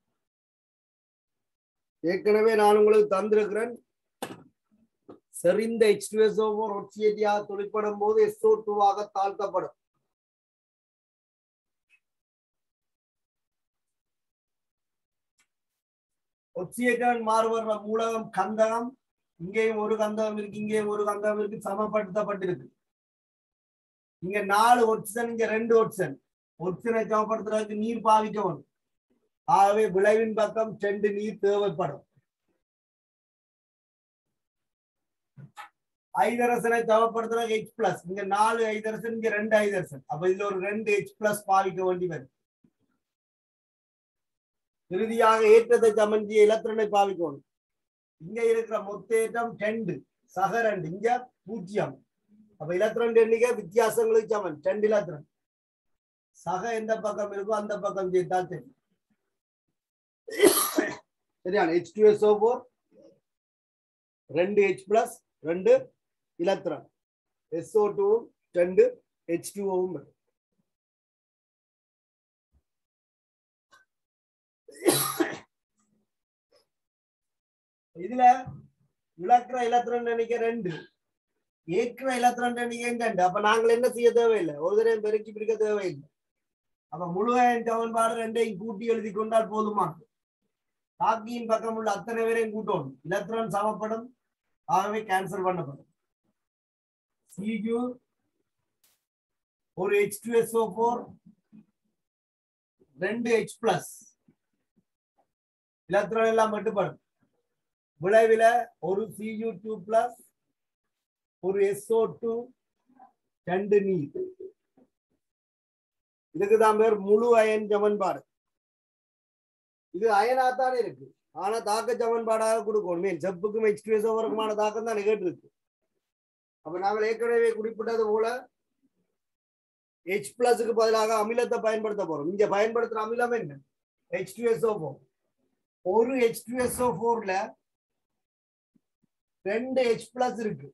ஏற்கனவே நான் உங்களுக்கு தந்திருக்கிறேன் செறிந்த எச் டூ எஸ்ஓ போர் ஒட்சியேற்றியாக தொழிற்படும் போது எஸ்ஓ டூவாக தாழ்த்தப்படும் ஒட்சியேற்றன் மாறுபடுற மூலகம் கந்தகம் இங்கேயும் ஒரு கந்தகம் இருக்கு இங்கேயும் ஒரு கந்தகம் இருக்கு சமப்படுத்தப்பட்டிருக்கு இங்க நாலு ஒட்சன் இங்க ரெண்டு ஒட்சன் ஒட்சனை சமப்படுத்துறதுக்கு நீர் பாவிக்கணும் ஆகவே விளைவின் பக்கம் ரெண்டு நீர் தேவைப்படும் ஐதரசனை தேவைப்படுத்துறது ஹெச் பிளஸ் இங்க நாலு ஐதரசன் இங்க ரெண்டு ஐதரசன் அப்ப இதுல ஒரு ரெண்டு ஹெச் பிளஸ் பாவிக்க வேண்டி வரும் இறுதியாக ஏற்றத்தை சமஞ்சிய இலத்திரனை பாவிக்கணும் இங்க இருக்கிற மொத்த ஏற்றம் ரெண்டு சக ரெண்டு இங்க பூஜ்ஜியம் அப்ப இலத்திரன் எண்ணிக்கை வித்தியாசங்களுக்கு சமன் ரெண்டு இலத்திரன் சக எந்த பக்கம் இருக்கோ அந்த பக்கம் சேர்த்தா தெரியும் சரியான ஹெச் டூ எஸ் ஃபோர் ரெண்டு ஹெச் பிளஸ் ரெண்டு இலத்திரன் எஸ்ஓ டூவும் ரெண்டு ஹெச் டூவும் இதுல இழக்கிற இலத்திரன் எண்ணிக்கை ரெண்டு ஏற்கிற இலத்திரன் எண்ணிக்கை ரெண்டு அப்ப நாங்கள் என்ன செய்ய தேவையில்லை ஒரு தடவை பெருக்கி பிடிக்க தேவையில்லை அப்ப முழுவன் சமன்பாடு ரெண்டையும் கூட்டி எழுதி கொண்டால் போதுமா தாக்கியின் பக்கம் உள்ள அத்தனை பேரையும் கூட்டணும் இலத்திரன் சமப்படும் ஆகவே கேன்சல் பண்ணப்படும் சியூ ஒரு ஹெச் டூ எஸ்ஓ போர் ரெண்டு ஹெச் பிளஸ் இலத்திரன் எல்லாம் மட்டுப்படும் விளைவில ஒரு சியூ டூ பிளஸ் ஒரு எஸ்ஓ டூ ரெண்டு நீர் இதுக்குதான் பேர் முழு அயன் சமன்பாடு இது அயனாத்தானே இருக்கு ஆனா தாக்க சமன்பாடாக கொடுக்கணும் மீன் செப்புக்கும் எக்ஸ்பிரஸ் ஓவருக்குமான தாக்கம் தான் நிகழ்ந்து இருக்கு அப்ப நாங்கள் ஏற்கனவே குறிப்பிட்டது போல ஹெச் பிளஸுக்கு பதிலாக அமிலத்தை பயன்படுத்த போறோம் இங்க பயன்படுத்துற அமிலம் என்ன ஹெச் டூ எஸ்ஓ ஃபோர் ஒரு ஹெச் டூ எஸ்ஓ ஃபோர்ல ரெண்டு ஹெச் பிளஸ் இருக்கு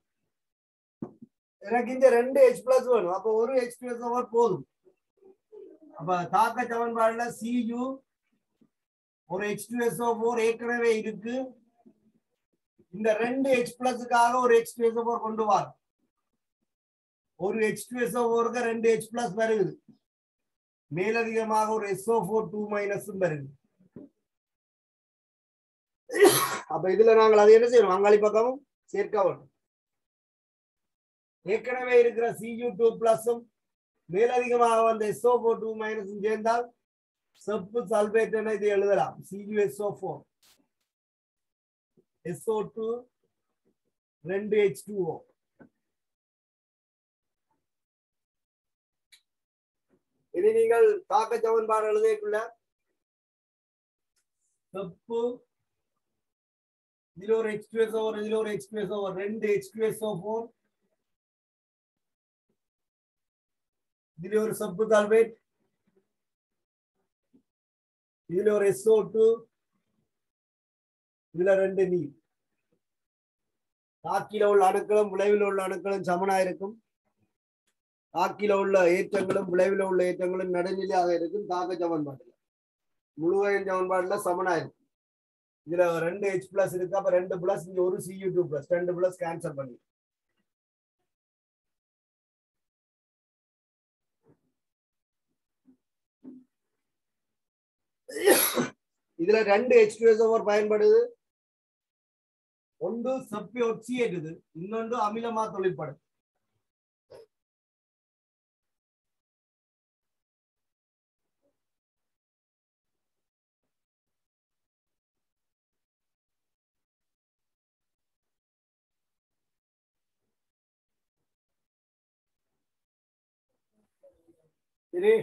எனக்கு இந்த ரெண்டு ஹெச் பிளஸ் வேணும் அப்ப ஒரு ஹெச் டூ எஸ்ஓ ஃபோர் போதும் அப்ப தாக்க சமன்பாடுல சியு ஒரு ஹெச் டூ எஸ்ஓ ஃபோர் ஏற்கனவே இருக்கு இந்த ரெண்டு ஹெச் பிளஸுக்காக ஒரு ஹெச் டூ எஸ்ஓ ஃபோர் கொண்டு வார் ஒரு ஹெச் டூ எஸ்ஓ ஃபோருக்கு ரெண்டு ஹெச் பிளஸ் வருது மேலதிகமாக ஒரு எஸ்ஓ ஃபோர் டூ மைனஸும் வருது அப்ப இதுல நாங்கள் அதை என்ன செய்யணும் அங்காளி பக்கமும் சேர்க்க வேண்டும் ஏற்கனவே இருக்கிற சியூ டூ பிளஸும் மேலதிகமாக வந்த எஸ்ஓ ஃபோர் டூ மைனஸும் சேர்ந்தால் செப்பு சல்பேட் என இது எழுதலாம் சியூஎஸ்ஓ ஃபோர் எஸ்ஓ டூ ரெண்டு ஹெச் டூ ஓ இது நீங்கள் தாக்க சமன்பாடு எழுதக்குள்ள செப்பு இதுல ஒரு எக்ஸ்பிரஸ் ஓவர் இதுல ஒரு எக்ஸ்பிரஸ் ஓவர் ரெண்டு எக்ஸ்பிரஸ் ஃபோர் இதுல ஒரு சப்பு கால்பேட் இதுல ஒரு எஸ்ஓ டூ இதுல ரெண்டு நீர் தாக்கில உள்ள அணுக்களும் விளைவில் உள்ள அணுக்களும் சமனா இருக்கும் தாக்கில உள்ள ஏற்றங்களும் விளைவில் உள்ள ஏற்றங்களும் நடுநிலையாக இருக்கும் தாக்க சமன்பாட்டுல முழுவதும் சமன்பாட்டுல சமனா இருக்கும் இதுல ரெண்டு ஹெச் பிளஸ் இருக்கு அப்ப ரெண்டு பிளஸ் இங்க ஒரு சியூ டூ பிளஸ் ரெண்டு பிளஸ் கேன்சல் பண்ணி இதுல ரெண்டு ஹெச் டூ எஸ் ஓவர் பயன்படுது ஒன்று செப்பி ஒட்சியேட்டுது இன்னொன்று அமிலமா தொழிற்படும் சரி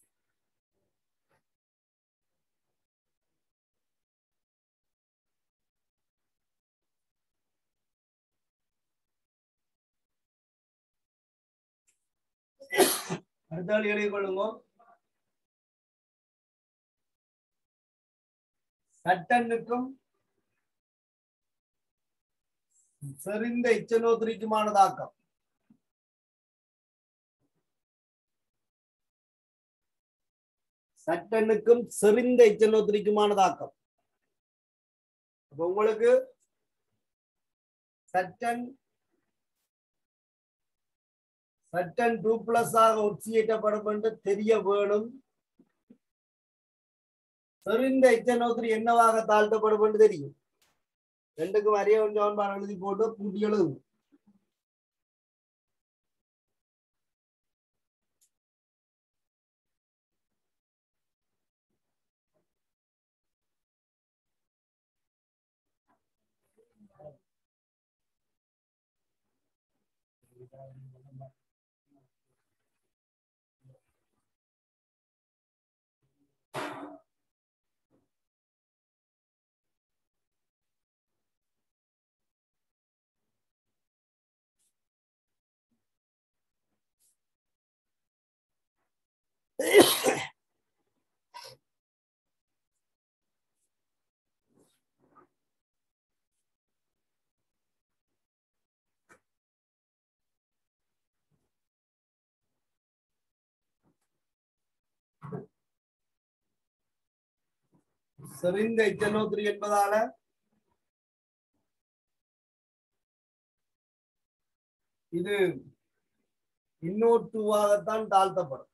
அடுத்த ஆள் எழுதி கொள்ளுங்க சட்டனுக்கும் செறிந்த இச்சனோத்திரிக்குமான தாக்கம் சட்டனுக்கும் செறிந்த இச்சனோத்திரிக்குமான தாக்கம் அப்ப உங்களுக்கு சட்டன் சட்டன் டூ பிளஸ் ஆக உச்சியேற்றப்படும் என்று தெரிய வேணும் செறிந்த இச்சனோத்திரி என்னவாக தாழ்த்தப்படும் என்று தெரியும் ரெண்டுக்கும் அறிய கொஞ்சம் எழுதி போட்டு கூட்டி எழுதும் செறிந்த இச்சனோத்திரி என்பதால இது இன்னொட்டுவாகத்தான் தாழ்த்தப்படும்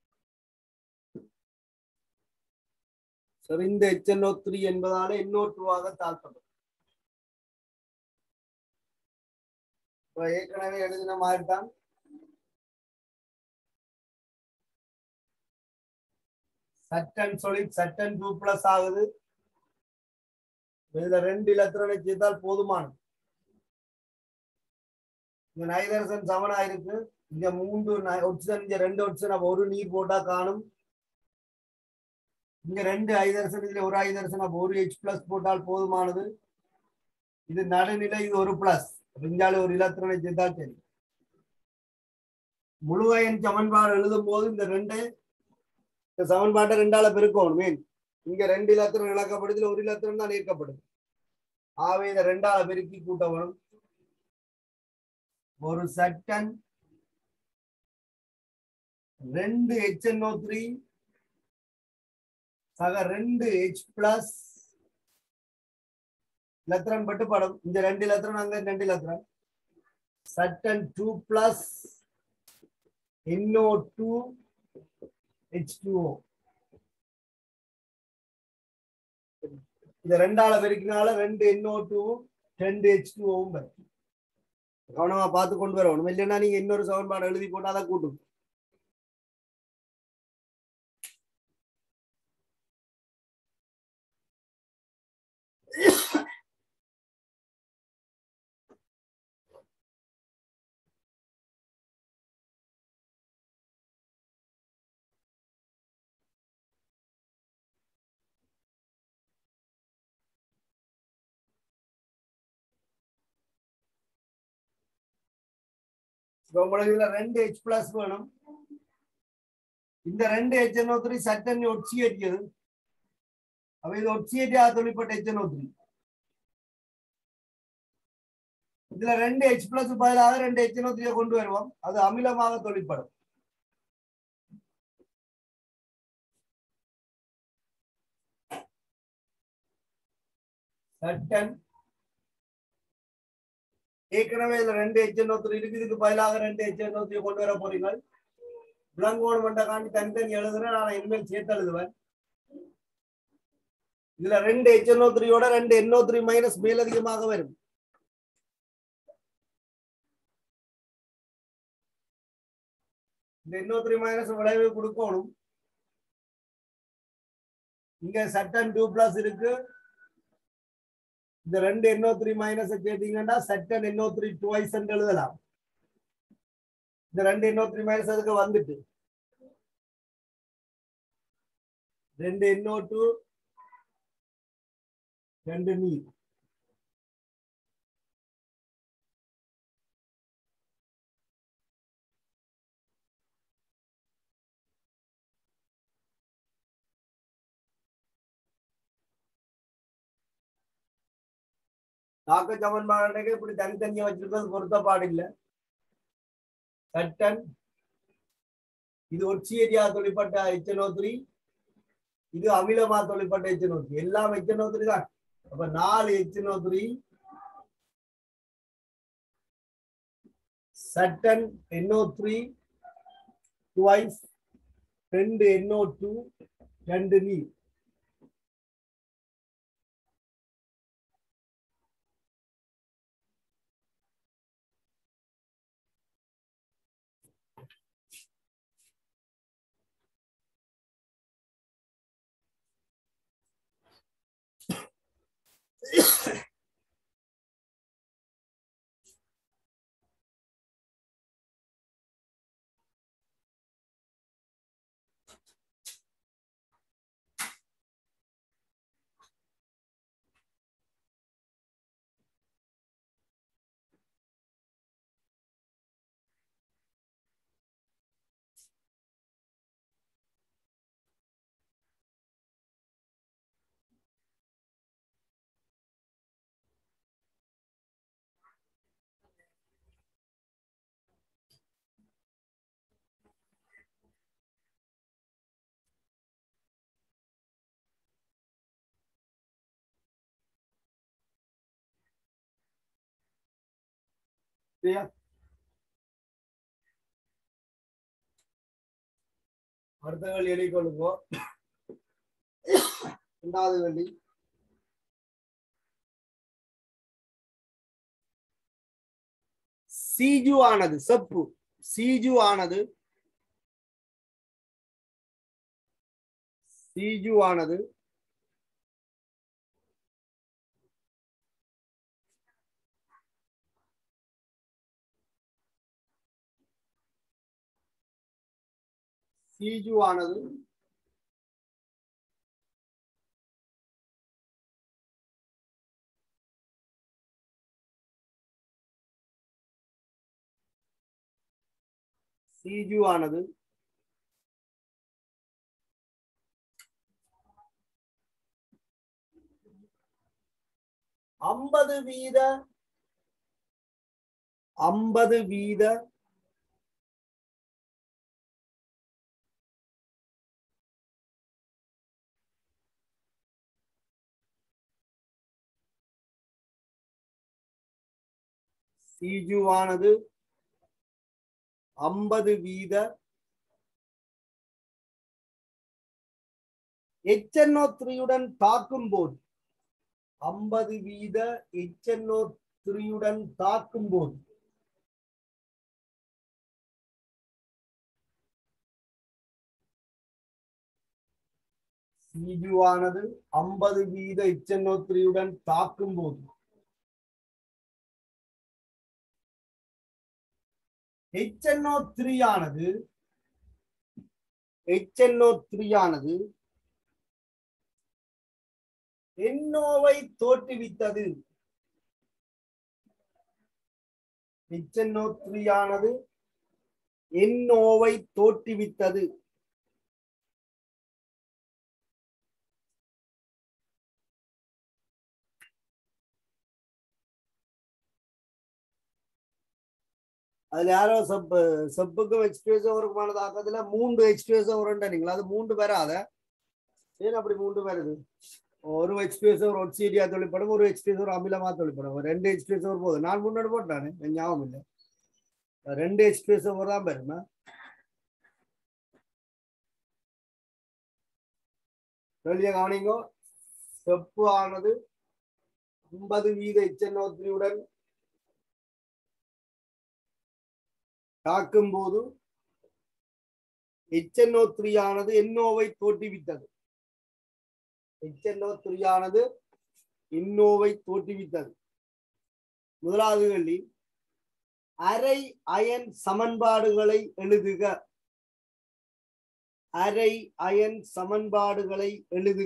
செறிந்த எச்சனோத்திரி என்பதால இன்னொட்டுவாக தாழ்த்தப்படும் இப்ப ஏற்கனவே எழுதின மாதிரி தான் சட்டன் சொல்லி சட்டன் டூ பிளஸ் ஆகுது இதுல ரெண்டு இலத்திரனை செய்தால் போதுமானது இங்க நைதரசன் சமனா இருக்கு இங்க மூன்று ஒட்சன் இங்க ரெண்டு ஒட்சன் அப்ப ஒரு நீர் போட்டா காணும் இங்க ரெண்டு ஐதரசன் இதுல ஒரு ஐதரசன் அப்ப ஒரு ஹெச் பிளஸ் போட்டால் போதுமானது இது நடுநிலை இது ஒரு பிளஸ் இங்கால ஒரு இலத்திரனை செய்தால் சரி முழுவயன் சமன்பாடு எழுதும் போது இந்த ரெண்டு இந்த சமன்பாட்டை ரெண்டால பெருக்கணும் மீன் இங்க ரெண்டு இலத்திரம் இழக்கப்படுது ஒரு இலத்திரம் தான் ஈர்க்கப்படுது ஆகவே இதை ரெண்டால பெருக்கி கூட்ட வரும் ஒரு சட்டன் ரெண்டு ஹெச்என்ஓ த்ரீ சக ரெண்டு ஹெச் பிளஸ் இலத்திரன் பட்டு படம் இந்த ரெண்டு இலத்திரன் அங்க ரெண்டு இலத்திரன் சட்டன் டூ பிளஸ் இன்னோ டூ H2O இந்த ரெண்டால பெருக்கினால ரெண்டு NO2 ரெண்டு H2Oவும் வரும் கவனமா பார்த்து கொண்டு வரணும் இல்லைன்னா நீங்க இன்னொரு சமன்பாடு எழுதி போட்டாதான் கூட்டும் இப்ப உங்களுக்கு இதுல ரெண்டு ஹெச் பிளஸ் வேணும் இந்த ரெண்டு ஹெச்என்ஓ த்ரீ சட்டன் ஒட்சியேற்றியது அப்ப இது ஒட்சியேற்றியா தொழிற்பட்ட ஹெச்என்ஓ த்ரீ இதுல ரெண்டு ஹெச் பிளஸ் பதிலாக ரெண்டு ஹெச்என்ஓ த்ரீ கொண்டு வருவோம் அது அமிலமாக தொழிற்படும் சட்டன் ஏற்கனவே இதுல ரெண்டு எச்சநோத்திரி இருக்கு இதுக்கு பதிலாக ரெண்டு எச்சநோத்திரி கொண்டு வர போறீங்க விலங்கோணம் மண்ட காண்டி தனித்தனி எழுதுறேன் நான் இனிமேல் சேர்த்து எழுதுவேன் இதுல ரெண்டு எச்சநோத்திரியோட ரெண்டு எண்ணோத்திரி மைனஸ் மேலதிகமாக வரும் இந்த எண்ணூத்தி மைனஸ் விளைவு கொடுக்கணும் இங்க சட்டன் டூ பிளஸ் இருக்கு இந்த ரெண்டு எண்ணோ த்ரீ மைனஸ் கேட்டீங்கன்னா சட்டன் எண்ணோ த்ரீ டுவைஸ் எழுதலாம் இந்த ரெண்டு எண்ணோ த்ரீ மைனஸ் அதுக்கு வந்துட்டு ரெண்டு எண்ணோ டூ ரெண்டு நீர் தாக்க சமன்பாடுக்கு இப்படி தனித்தனியா வச்சிருக்கிறது பொருத்தப்பாடு இல்லை சட்டன் இது ஒட்சியரியா தொழிற்பட்ட எச்சனோத்ரி இது அமிலமா தொழிற்பட்ட எச்சனோத்ரி எல்லாம் எச்சனோத்ரி தான் அப்ப நாலு எச்சனோத்ரி சட்டன் எண்ணோ த்ரீ டுவைஸ் ரெண்டு எண்ணோ டூ ரெண்டு நீர் சரியா அடுத்த கேள்வி எழுதிக்கொள்ளுங்கோ இரண்டாவது கேள்வி சீஜு ஆனது செப்பு சீஜு ஆனது சீஜு ஆனது சீஜு ஆனது சீஜு ஆனது ஐம்பது வீத ஐம்பது வீத சீஜுவானது ஐம்பது வீத எச்என்ஓ த்ரீயுடன் தாக்கும் போது ஐம்பது வீத எச்என்ஓ த்ரீயுடன் தாக்கும் போது சீஜுவானது ஐம்பது வீத எச்என்ஓ த்ரீயுடன் தாக்கும் போது HNO த்ரீ ஆனது HNO த்ரீ ஆனது எண்ணோவை தோற்றுவித்தது HNO த்ரீ ஆனது எண்ணோவை தோற்றுவித்தது அதுல யாரோ சப்பு சப்புக்கும் எக்ஸ்பிரஸ் ஓவருக்குமான தாக்கத்துல மூன்று எக்ஸ்பிரஸ் ஓவர்ன்றீங்களா அது மூன்று வராத ஏன் அப்படி மூன்று வருது ஒரு எக்ஸ்பிரஸ் ஒரு ஒட்சீடியா தொழிற்படும் ஒரு எக்ஸ்பிரஸ் ஒரு அமிலமா தொழிற்படும் ஒரு ரெண்டு எக்ஸ்பிரஸ் ஒரு போதும் நான் முன்னாடி போட்டானே எனக்கு ஞாபகம் இல்லை ரெண்டு எக்ஸ்பிரஸ் ஒரு தான் பெருமா வெளியே கவனிங்கோ செப்பு ஆனது ஐம்பது வீத எச்சநோத்திரியுடன் தாக்கும் போது எச்சநோத்திரியானது என்னோவை தோற்றுவித்தது எச்சநோத்திரியானது இன்னோவை தோற்றுவித்தது முதலாவது கேள்வி அரை அயன் சமன்பாடுகளை எழுதுக அரை அயன் சமன்பாடுகளை எழுதுக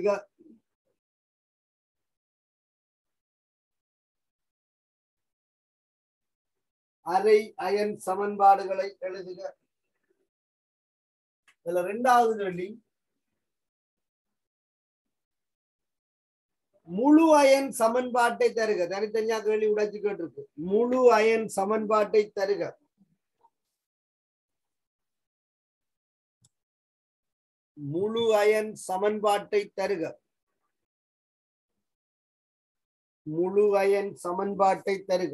அரை அயன் சமன்பாடுகளை எழுதுக இதுல ரெண்டாவது கேள்வி முழு அயன் சமன்பாட்டை தருக தனித்தனியா கேள்வி உடைச்சு கேட்டிருக்கு முழு அயன் சமன்பாட்டை தருக முழு அயன் சமன்பாட்டை தருக முழு அயன் சமன்பாட்டை தருக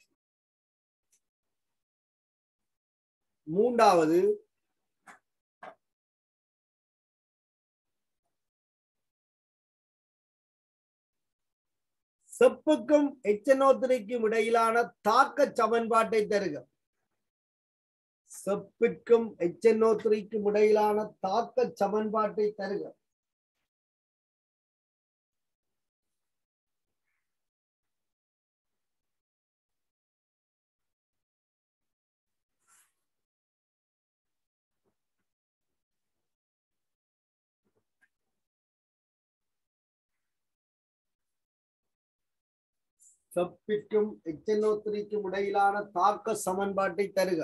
மூன்றாவது செப்புக்கும் எச்சனோத்திரிக்கும் இடையிலான தாக்க சமன்பாட்டை தருக செப்பிற்கும் எச்சனோத்திரிக்கும் இடையிலான தாக்க சமன்பாட்டை தருக செப்பிற்கும் எச்சனோத்திரிக்கும் இடையிலான தாக்க சமன்பாட்டை தருக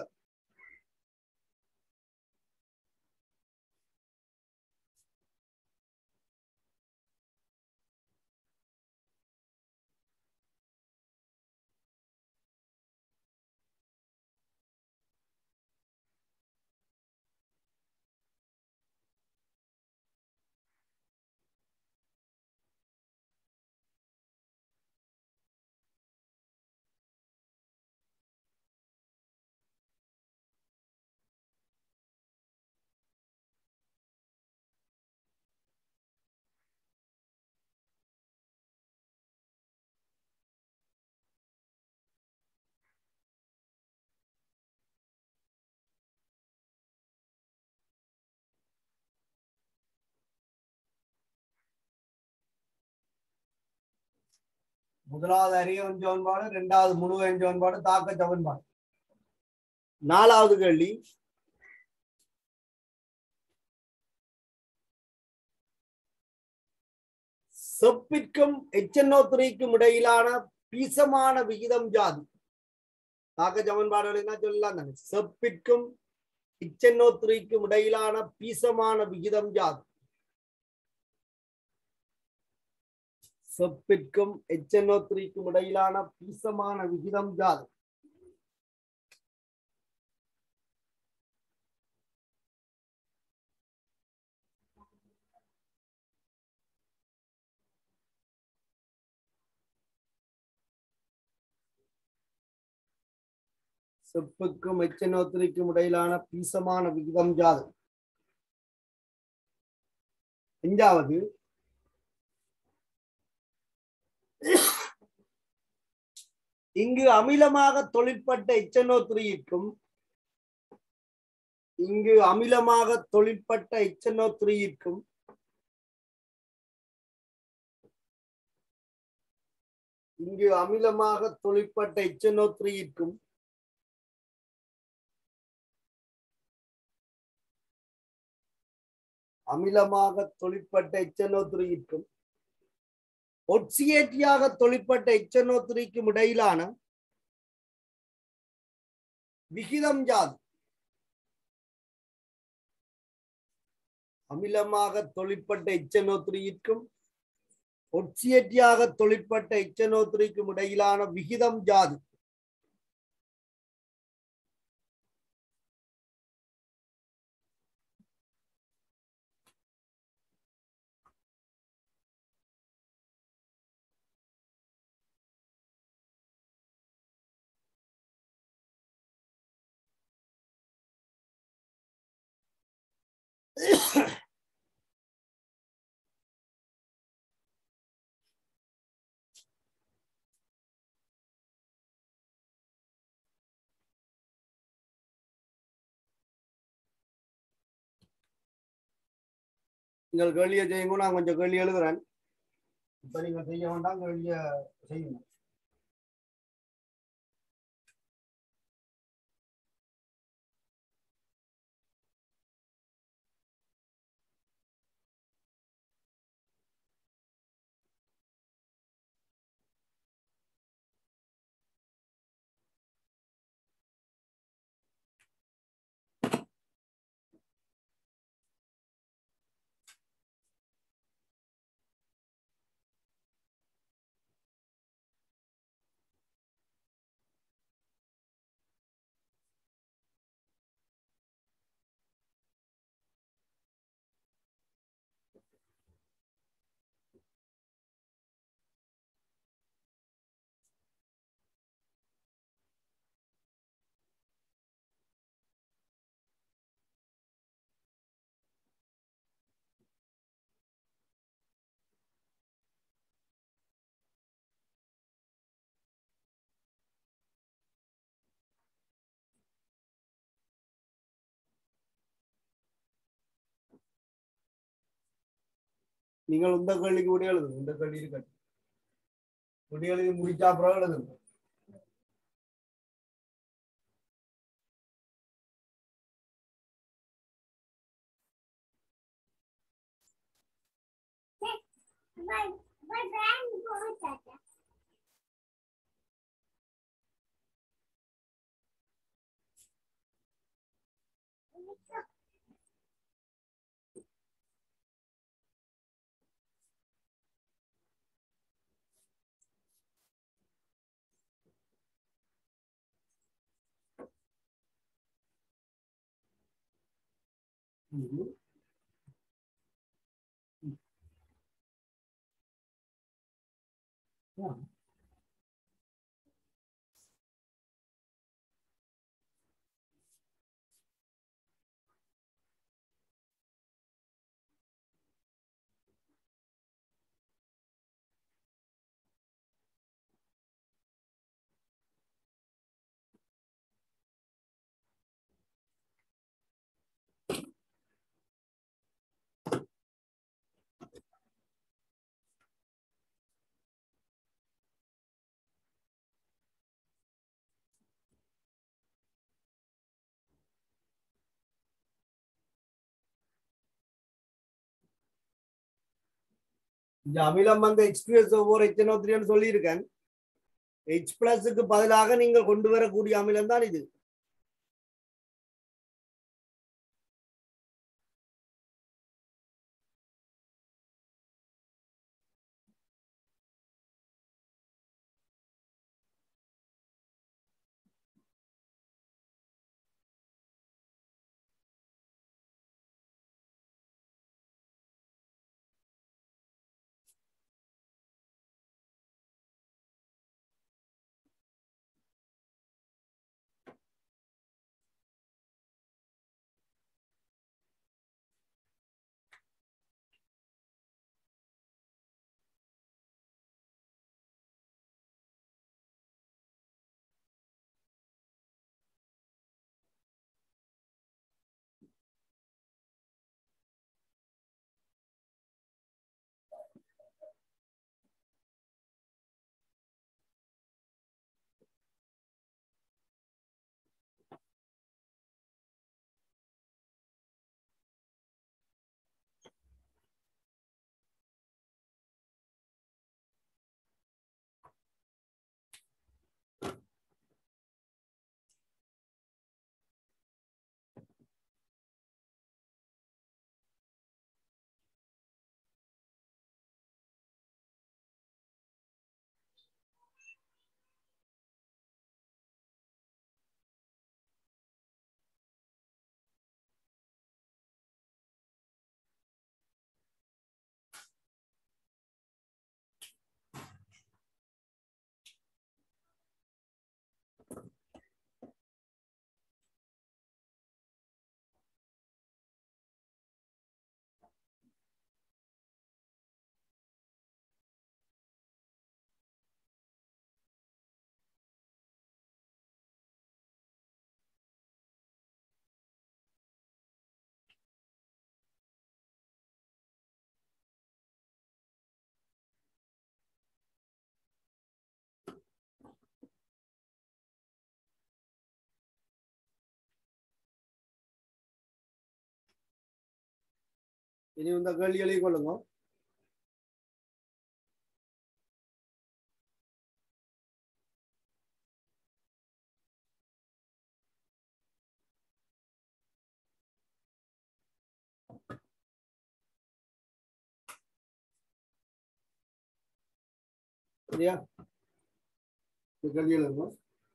முதலாவது அறிய சமன்பாடு இரண்டாவது முழு எண் சமன்பாடு தாக்க சமன்பாடு நாலாவது கேள்வி செப்பிற்கும் எச்சனோத்திரிக்கும் இடையிலான பீசமான விகிதம் ஜாதி தாக்க சமன்பாடுகள் என்ன சொல்லலாம் தானே செப்பிற்கும் எச்சனோத்திரிக்கும் இடையிலான பீசமான விகிதம் ஜாதி செப்பிற்கும் எச்சனோத்திரிக்கும் இடையிலான பீசமான விகிதம் ஜாது செப்புக்கும் எச்சனோத்திரிக்கும் இடையிலான பீசமான விகிதம் ஜாது அஞ்சாவது இங்கு அமிலமாக தொழிற்பட்ட எச்சனோத்திரியிற்கும் இங்கு அமிலமாக தொழிற்பட்ட எச்சனோத்திரியிற்கும் இங்கு அமிலமாக தொழிற்பட்ட எச்சனோத்திரியிற்கும் அமிலமாக தொழிற்பட்ட எச்சனோத்திரியிற்கும் ஒட்சியேட்டியாக தொழிற்பட்ட எச்சனோத்திரிக்கும் இடையிலான விகிதம் யாது அமிலமாக தொழிற்பட்ட எச்சனோத்திரிக்கும் ஒட்சியேட்டியாக தொழிற்பட்ட எச்சனோத்திரிக்கும் இடையிலான விகிதம் யாது நீங்கள் கேள்வியை செய்யுங்க நான் கொஞ்சம் கேள்வி எழுதுறேன் இப்ப நீங்க செய்ய வேண்டாம் கேள்விய செய்யுங்க நீங்கள் இந்த கேள்விக்கு விட எழுதுங்க இந்த கேள்வி இருக்கட்டும் விட எழுதி முடிச்சா அப்புறம் எழுதுங்க ம்ஹும். ஆ. இந்த அமிலம் வந்து எக்ஸ்பிரஸ் ஒவ்வொரு எத்தனோ த்ரீன்னு சொல்லியிருக்கேன் ஹெச் பிளஸுக்கு பதிலாக நீங்கள் கொண்டு வரக்கூடிய அமிலம் தான் இது இனி இந்த கேள்வி கொள்ளுங்க சரியா இந்த கேள்வி எழுதுங்க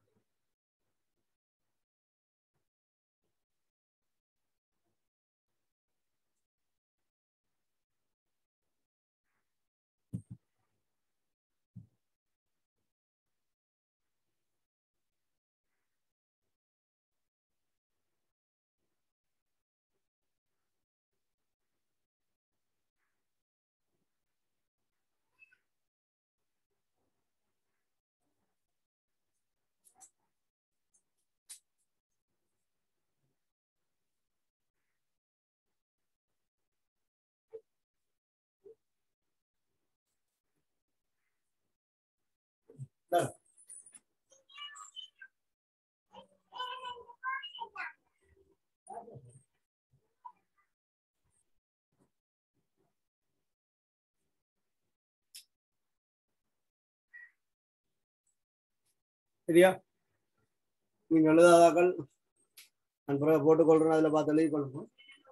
சரியா நீங்க எழுதாதாக்கள் நான் பிறகு போட்டுக்கொள்றேன் அதுல பார்த்து எழுதி கொள்ளுங்க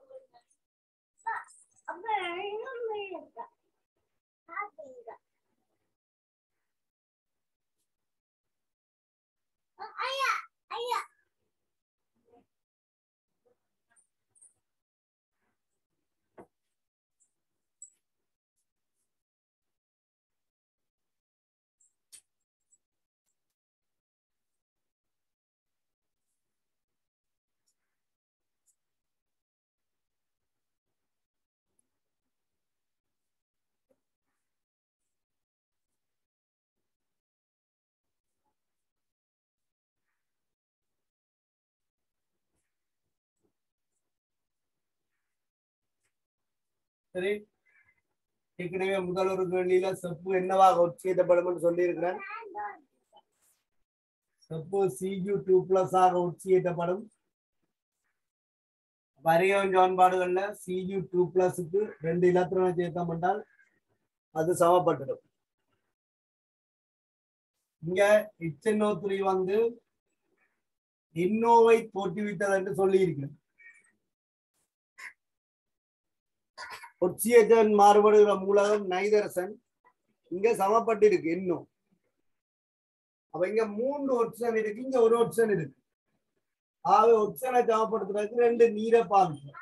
சரி ஏற்கனவே முதல் ஒரு கேள்வியில செப்பு என்னவாக உட்சேதப்படும் என்று சொல்லியிருக்கிறேன் செப்பு சிஜு டூ பிளஸ் ஆக உட்சேதப்படும் வரையவன் சமன்பாடுகள்ல சிஜு டூ பிளஸுக்கு ரெண்டு இலத்திரம் சேர்த்தம் என்றால் அது சமப்பட்டுடும் இங்க HNO த்ரீ வந்து இன்னோவை தோற்றுவித்தது என்று சொல்லி இருக்கிறேன் ஒட்சியேற்றன் மாறுபடுகிற மூலகம் நைதரசன் இங்க சமப்பட்டிருக்கு இன்னும் அப்ப இங்க மூன்று ஒட்சன் இருக்கு இங்க ஒரு ஒட்சன் இருக்கு ஆக ஒட்சனை சமப்படுத்துறதுக்கு ரெண்டு நீரை பாவிக்கும்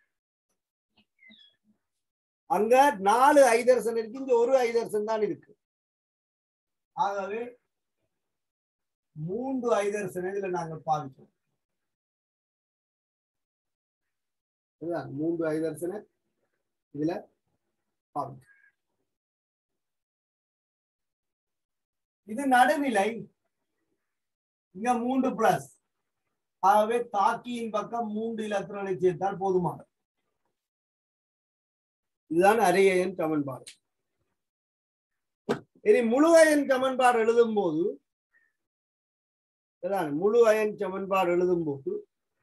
அங்க நாலு ஐதரசன் இருக்கு இங்க ஒரு ஐதரசன் தான் இருக்கு ஆகவே மூன்று ஐதரசன் இதுல நாங்கள் பாவிக்கிறோம் இதுதான் மூன்று ஐதரசனை இதுல பாருங்க இது நடுநிலை இங்க மூன்று பிளஸ் ஆகவே தாக்கியின் பக்கம் மூன்று இலத்திரனை சேர்த்தால் போதுமானது இதுதான் அரையன் சமன்பாடு இனி முழு அயன் சமன்பாடு எழுதும் போது இதுதான் முழு அயன் சமன்பாடு எழுதும் போது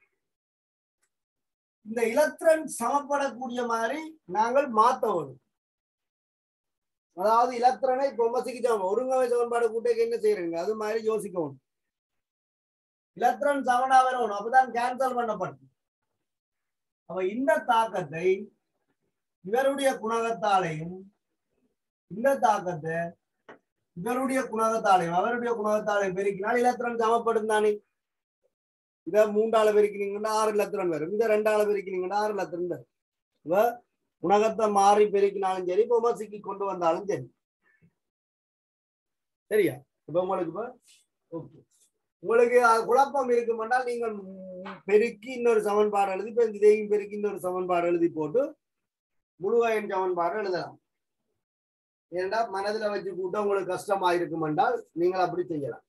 இந்த இலத்திரன் சமப்படக்கூடிய மாதிரி நாங்கள் மாத்த வேணும் அதாவது இலத்திரனை பொம்மசிக்கு சமம் ஒருங்கமை சமன்பாடு கூட்டக்கு என்ன செய்யறீங்க அது மாதிரி யோசிக்கணும் இலத்திரன் சமனா வரணும் அப்பதான் கேன்சல் பண்ணப்படும் அப்ப இந்த தாக்கத்தை இவருடைய குணகத்தாலையும் இந்த தாக்கத்தை இவருடைய குணகத்தாலையும் அவருடைய குணகத்தாலையும் பெருக்கினால் இலத்திரன் சமப்படும் தானே இத மூன்றால பெருக்கினீங்கன்னா ஆறு லத்திரன் வரும் இந்த ரெண்டால பெருக்கினீங்கன்னா ஆறு லத்திரன் வரும் இவ உணகத்தை மாறி பெருக்கினாலும் சரி பொமசிக்கு கொண்டு வந்தாலும் சரி சரியா இப்ப உங்களுக்கு இப்ப ஓகே உங்களுக்கு அது குழப்பம் இருக்கும் என்றால் நீங்கள் ம், பெருக்கி இன்னொரு சமன்பாடு எழுதி இப்ப இதையும் பெருக்கி இன்னொரு சமன்பாடு எழுதி போட்டு முழுவயன் சமன்பாடு எழுதலாம் ஏன்னா மனதுல வச்சு கூட்ட உங்களுக்கு கஷ்டமா இருக்கும் என்றால் நீங்கள் அப்படி செய்யலாம்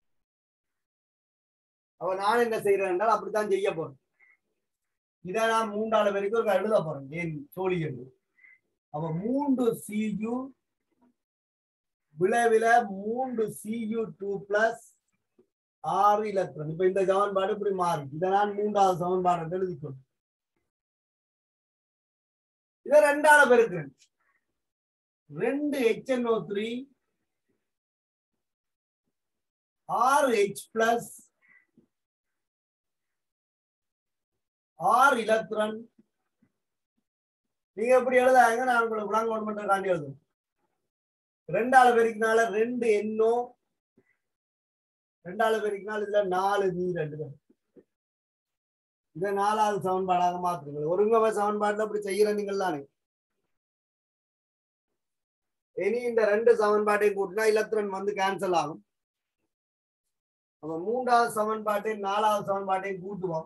அப்ப நான் என்ன செய்யறேன் என்றால் அப்படித்தான் செய்ய போறேன் இதை நான் மூன்றாவது வரைக்கும் ஒரு எழுத போறேன் ஏன் சோழி என்று அப்ப மூன்று சியு விளைவில மூன்று சியு டூ பிளஸ் ஆறு இலத்திரம் இப்ப இந்த சமன்பாடு இப்படி மாறி இதை நான் மூன்றாவது சமன்பாடு என்று எழுதிக்கொள்ளும் இதை ரெண்டால பெருக்கிறேன் ரெண்டு ஹெச்என்ஓ த்ரீ ஆறு ஹெச் பிளஸ் ஆறு இலத்திரன் நீங்க எப்படி எழுதாங்க நான் உங்களுக்கு விளங்க ஒன்று பண்ற காண்டி எழுதும் ரெண்டால பெருக்கினால ரெண்டு எண்ணோ ரெண்டால பெருக்கினால இதுல நாலு நீ ரெண்டு தான் இதை நாலாவது சமன்பாடாக மாத்துறீங்க ஒருங்கம சமன்பாடுல அப்படி செய்யற நீங்கள் தானே இனி இந்த ரெண்டு சமன்பாட்டையும் கூட்டினா இலத்திரன் வந்து கேன்சல் ஆகும் அப்ப மூன்றாவது சமன்பாட்டையும் நாலாவது சமன்பாட்டையும் கூட்டுவோம்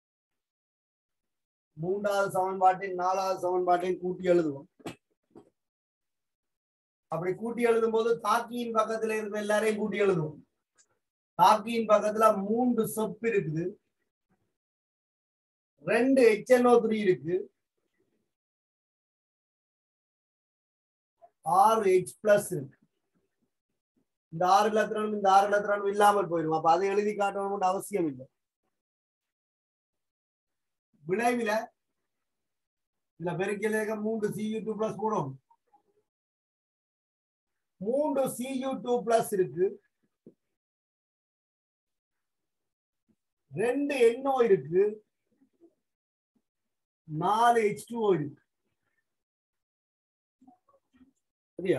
மூன்றாவது சமன்பாட்டையும் நாலாவது சமன்பாட்டையும் கூட்டி எழுதுவோம் அப்படி கூட்டி எழுதும் போது தாக்கியின் பக்கத்துல இருக்க எல்லாரையும் கூட்டி எழுதுவோம் தாக்கியின் பக்கத்துல மூன்று சொப்பு இருக்குது ரெண்டு ஹெச்என்ஓ த்ரீ இருக்கு ஆறு ஹெச் பிளஸ் இருக்கு இந்த ஆறு இலத்திரனும் இந்த ஆறு இலத்திரனும் இல்லாமல் போயிடும் அப்ப அதை எழுதி காட்டணும் அவசியம் இல்லை விளைவில இதுல பெருக்கலேக மூன்று சியூ டூ பிளஸ் போடும் மூன்று சியூ டூ பிளஸ் இருக்கு ரெண்டு எண்ணோ இருக்கு நாலு ஹெச் டூ இருக்கு சரியா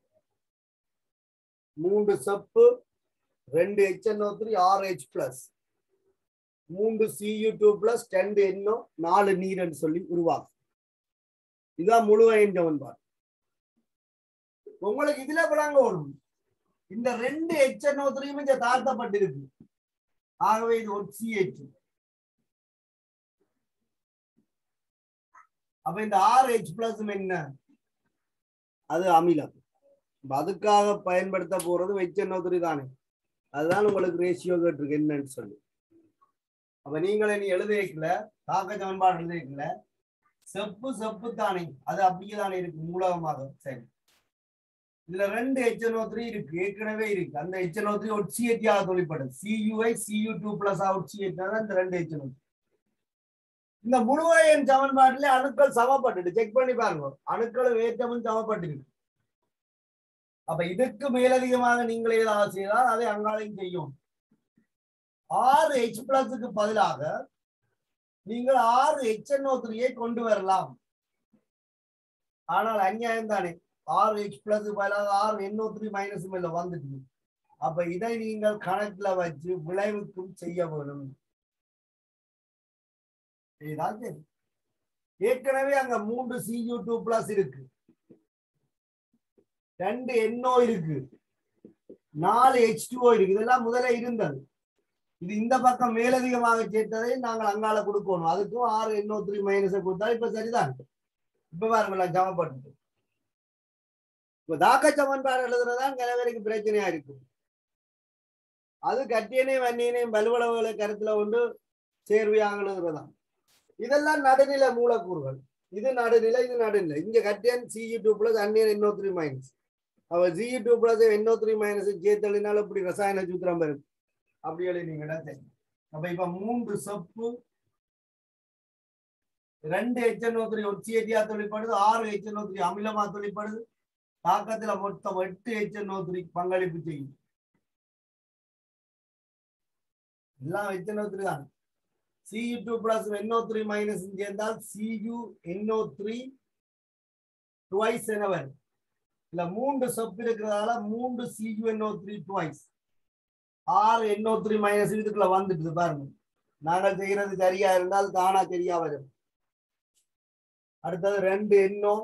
மூன்று சப்பு ரெண்டு ஹெச்என்ஓ த்ரீ ஆறு ஹெச் பிளஸ் மூன்று சியூ டூ பிளஸ் ரெண்டு எண்ணோ நாலு நீர்ன்னு சொல்லி உருவாகும் இதுதான் முழு அயன் சமன்பாடு உங்களுக்கு இதுல விளங்க வரும் இந்த ரெண்டு ஹெச்என்ஓ த்ரீயும் இங்க தாழ்த்தப்பட்டிருக்கு ஆகவே இது ஒரு சிஹெச் அப்ப இந்த ஆறு ஹெச் பிளஸ் என்ன அது அமிலம் அப்ப அதுக்காக பயன்படுத்த போறது ஹெச்என்ஓ த்ரீ தானே அதுதான் உங்களுக்கு ரேஷியோ கேட்டிருக்கு என்னன்னு சொல்லி அப்ப நீங்களே நீ எழுத வைக்கல தாக்க சமன்பாடு எழுத வைக்கல செப்பு செப்பு தானே அது அப்படியே தானே இருக்கு மூலகமாக சரி இதுல ரெண்டு ஹெச்என்ஓ த்ரீ இருக்கு ஏற்கனவே இருக்கு அந்த ஹெச்என்ஓ த்ரீ ஒட்சியத்தியாக தொழிற்படும் சியூஐ சியூ டூ பிளஸ் ஒட்சியத்தியா தான் இந்த ரெண்டு ஹெச்என்ஓ இந்த முழுவயன் சமன்பாட்டுல அணுக்கள் சமப்பட்டுட்டு செக் பண்ணி பாருங்க அணுக்களும் ஏற்றமும் சமப்பட்டிருக்கு அப்ப இதுக்கு மேலதிகமாக நீங்கள் ஏதாவது செய்தால் அதை அங்காளையும் செய்யும் ஆறு ஹெச் பிளஸுக்கு பதிலாக நீங்கள் ஆறு ஹெச்என்ஓ த்ரீயை கொண்டு வரலாம் ஆனால் அநியாயம் தானே ஆறு ஹெச் பிளஸ் பதிலாக ஆறு எண்ணோ த்ரீ மைனஸ் மேல வந்துட்டு அப்ப இதை நீங்கள் கணக்குல வச்சு விளைவுக்கும் செய்ய வேணும் இதுதான் சரி. ஏற்கனவே அங்க மூன்று சியூ டூ பிளஸ் இருக்கு ரெண்டு எண்ணோ இருக்கு நாலு ஹெச் டூஓ இருக்கு இதெல்லாம் முதல்ல இருந்தது இது இந்த பக்கம் மேலதிகமாக சேர்த்ததை நாங்கள் அங்கால கொடுக்கணும் அதுக்கும் ஆறு எண்ணோ த்ரீ மைனஸை கொடுத்தா இப்ப சரிதான் இப்ப பாருங்களா சமப்பட்டு இப்ப தாக்க சமன்பாடு எழுதுறதா நிலவரைக்கு பிரச்சனையா இருக்கும் அது கட்டியனையும் வன்னியனையும் வலுவளவுகளை கருத்துல கொண்டு சேர்வையாக எழுதுறதா இதெல்லாம் நடுநிலை மூலக்கூறுகள் இது நடுநிலை இது நடுநிலை இங்க கட்டியன் சிஇ டூ பிளஸ் அந்நியன் எண்ணோ த்ரீ மைனஸ் அவ ஜிஇ two plus NO three minus சேர்த்தலினால இப்படி ரசாயன சூத்திரம் வரும் அப்படி எழுதினீங்கன்னா தெரியும் அப்ப இப்ப மூன்று செப்பு ரெண்டு எச்என்ஓ த்ரீ ஒச்சியதியா தொழிற்படுது ஆறு எச்என்ஓ த்ரீ அமிலமா தொழிற்படுது தாக்கத்துல மொத்தம் எட்டு எச்என்ஓ த்ரீ பங்களிப்பு செய்யும் எல்லாம் எச்என்ஓ த்ரீ தான் CU two plus NO three minus சேர்ந்தால் சியு என்ஓ த்ரீ டுவைஸ் எனவர் இல்ல மூன்று சொப்பு இருக்கிறதால மூன்று சியு என்ஓ த்ரீ டுவைஸ் ஆறு என்ஓ த்ரீ மைனஸ் இதுக்குள்ள வந்துட்டு பாருங்க நாங்கள் செய்யறது சரியா இருந்தால் தானா சரியா வரும் அடுத்தது ரெண்டு எண்ணோ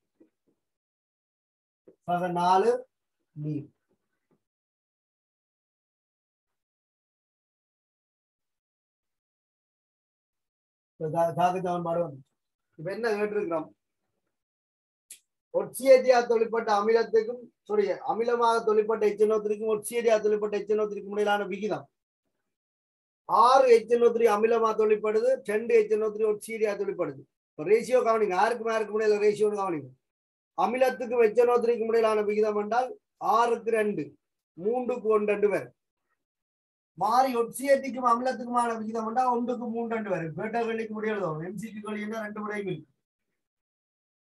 சக நாலு நீர் தாக்கு சமன்பாடு வந்து இப்ப என்ன கேட்டிருக்கிறோம் ஒட்சியதியா தொழிற்பட்ட அமிலத்துக்கும் சாரி அமிலமாக தொழிற்பட்ட எச்சனோத்திரிக்கும் ஒட்சியதியா தொழிற்பட்ட எச்சனோத்திரிக்கும் இடையிலான விகிதம் ஆறு எச்சனோத்திரி அமிலமா தொழிற்படுது ரெண்டு எச்சனோத்திரி ஒட்சியதியா தொழிற்படுது ரேஷியோ கவனிங்க யாருக்கும் யாருக்கும் இடையில ரேஷியோன்னு கவனிங்க அமிலத்துக்கும் எச்சனோத்திரிக்கும் இடையிலான விகிதம் என்றால் ஆறுக்கு ரெண்டு மூன்றுக்கு ஒன்று ரெண்டு பேர் மாறி ஒட்சியத்திக்கும் அமிலத்துக்குமான விகிதம் என்றால் ஒன்றுக்கு மூன்று ரெண்டு பேர் பேட்டர் கல்லிக்கு முடியாது எம்சிக்கு கல்வி ரெண்டு முறையும் இருக்கு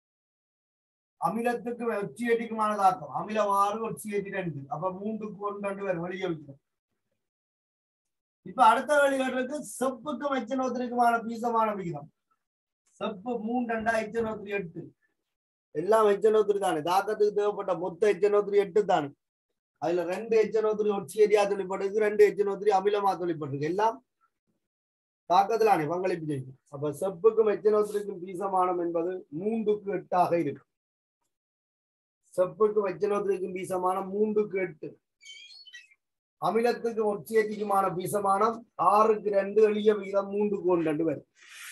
அமிலத்துக்கு ஒச்சியேட்டிக்குமான தாக்கம் அமிலமாறு ஒச்சியேட்டி ரெண்டு அப்ப மூன்றுக்கு ஒன்று ரெண்டு பேர் வெளியே வைக்கிறோம் இப்ப அடுத்த வெளியிடுறதுக்கு செப்புக்கும் எச்சனோத்திரிக்குமான பீசமான விகிதம் செப்பு மூன்று ரெண்டா எச்சனோத்திரி எட்டு எல்லாம் எச்சனோத்திரி தானே தாக்கத்துக்கு தேவைப்பட்ட மொத்த எச்சனோத்திரி எட்டு தானே அதுல ரெண்டு எச்சனோத்திரி ஒச்சியேரியா தொழிற்பட்டிருக்கு ரெண்டு எச்சனோத்திரி அமிலமா தொழிற்பட்டிருக்கு எல்லாம் தாக்கத்திலானே பங்களிப்பு செய்யும் அப்ப செப்புக்கும் எச்சனோத்திரிக்கும் பீசமானம் என்பது மூன்றுக்கு எட்டாக இருக்கு செப்புக்கும் எச்சனோத்திரிக்கும் பீசமானம் மூன்றுக்கு எட்டு அமிலத்துக்கு ஒச்சியத்திக்குமான பீசமானம் ஆறுக்கு ரெண்டு எளிய விகிதம் மூன்றுக்கு ஒன்று ரெண்டு பேர்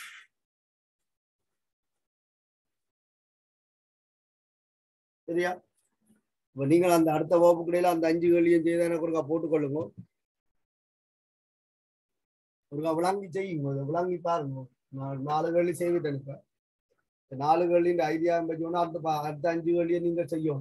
சரியா இப்ப நீங்கள் அந்த அடுத்த வகுப்புக்கிடையில அந்த அஞ்சு கேள்வியும் செய்த எனக்கு ஒருக்கா போட்டுக்கொள்ளுங்க ஒருக்கா விளங்கி செய்யுங்க அதை விளங்கி பாருங்க நான் நாலு கேள்வி செய்துட்டேன் இப்ப இந்த நாலு கேள்வியின் ஐடியா பற்றி அடுத்த பா- அடுத்த அஞ்சு கேள்வியை நீங்க செய்யும்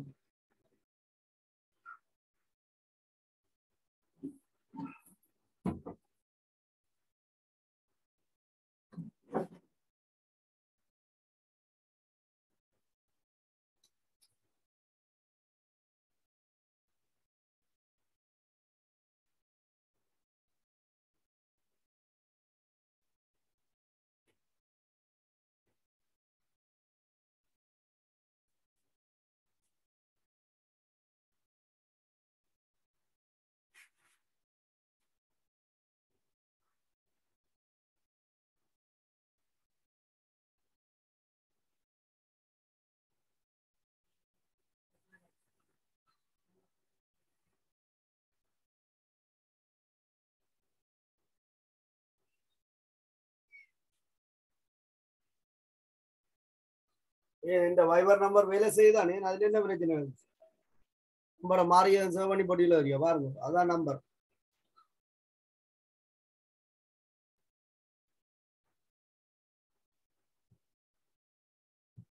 ஏன் இந்த வைபர் நம்பர் வேலை செய்யுதானே அதுல என்ன பிரச்சனை நம்பரை மாறிய சேவ் பண்ணி போட்டியில வரியா பாருங்க அதான் நம்பர்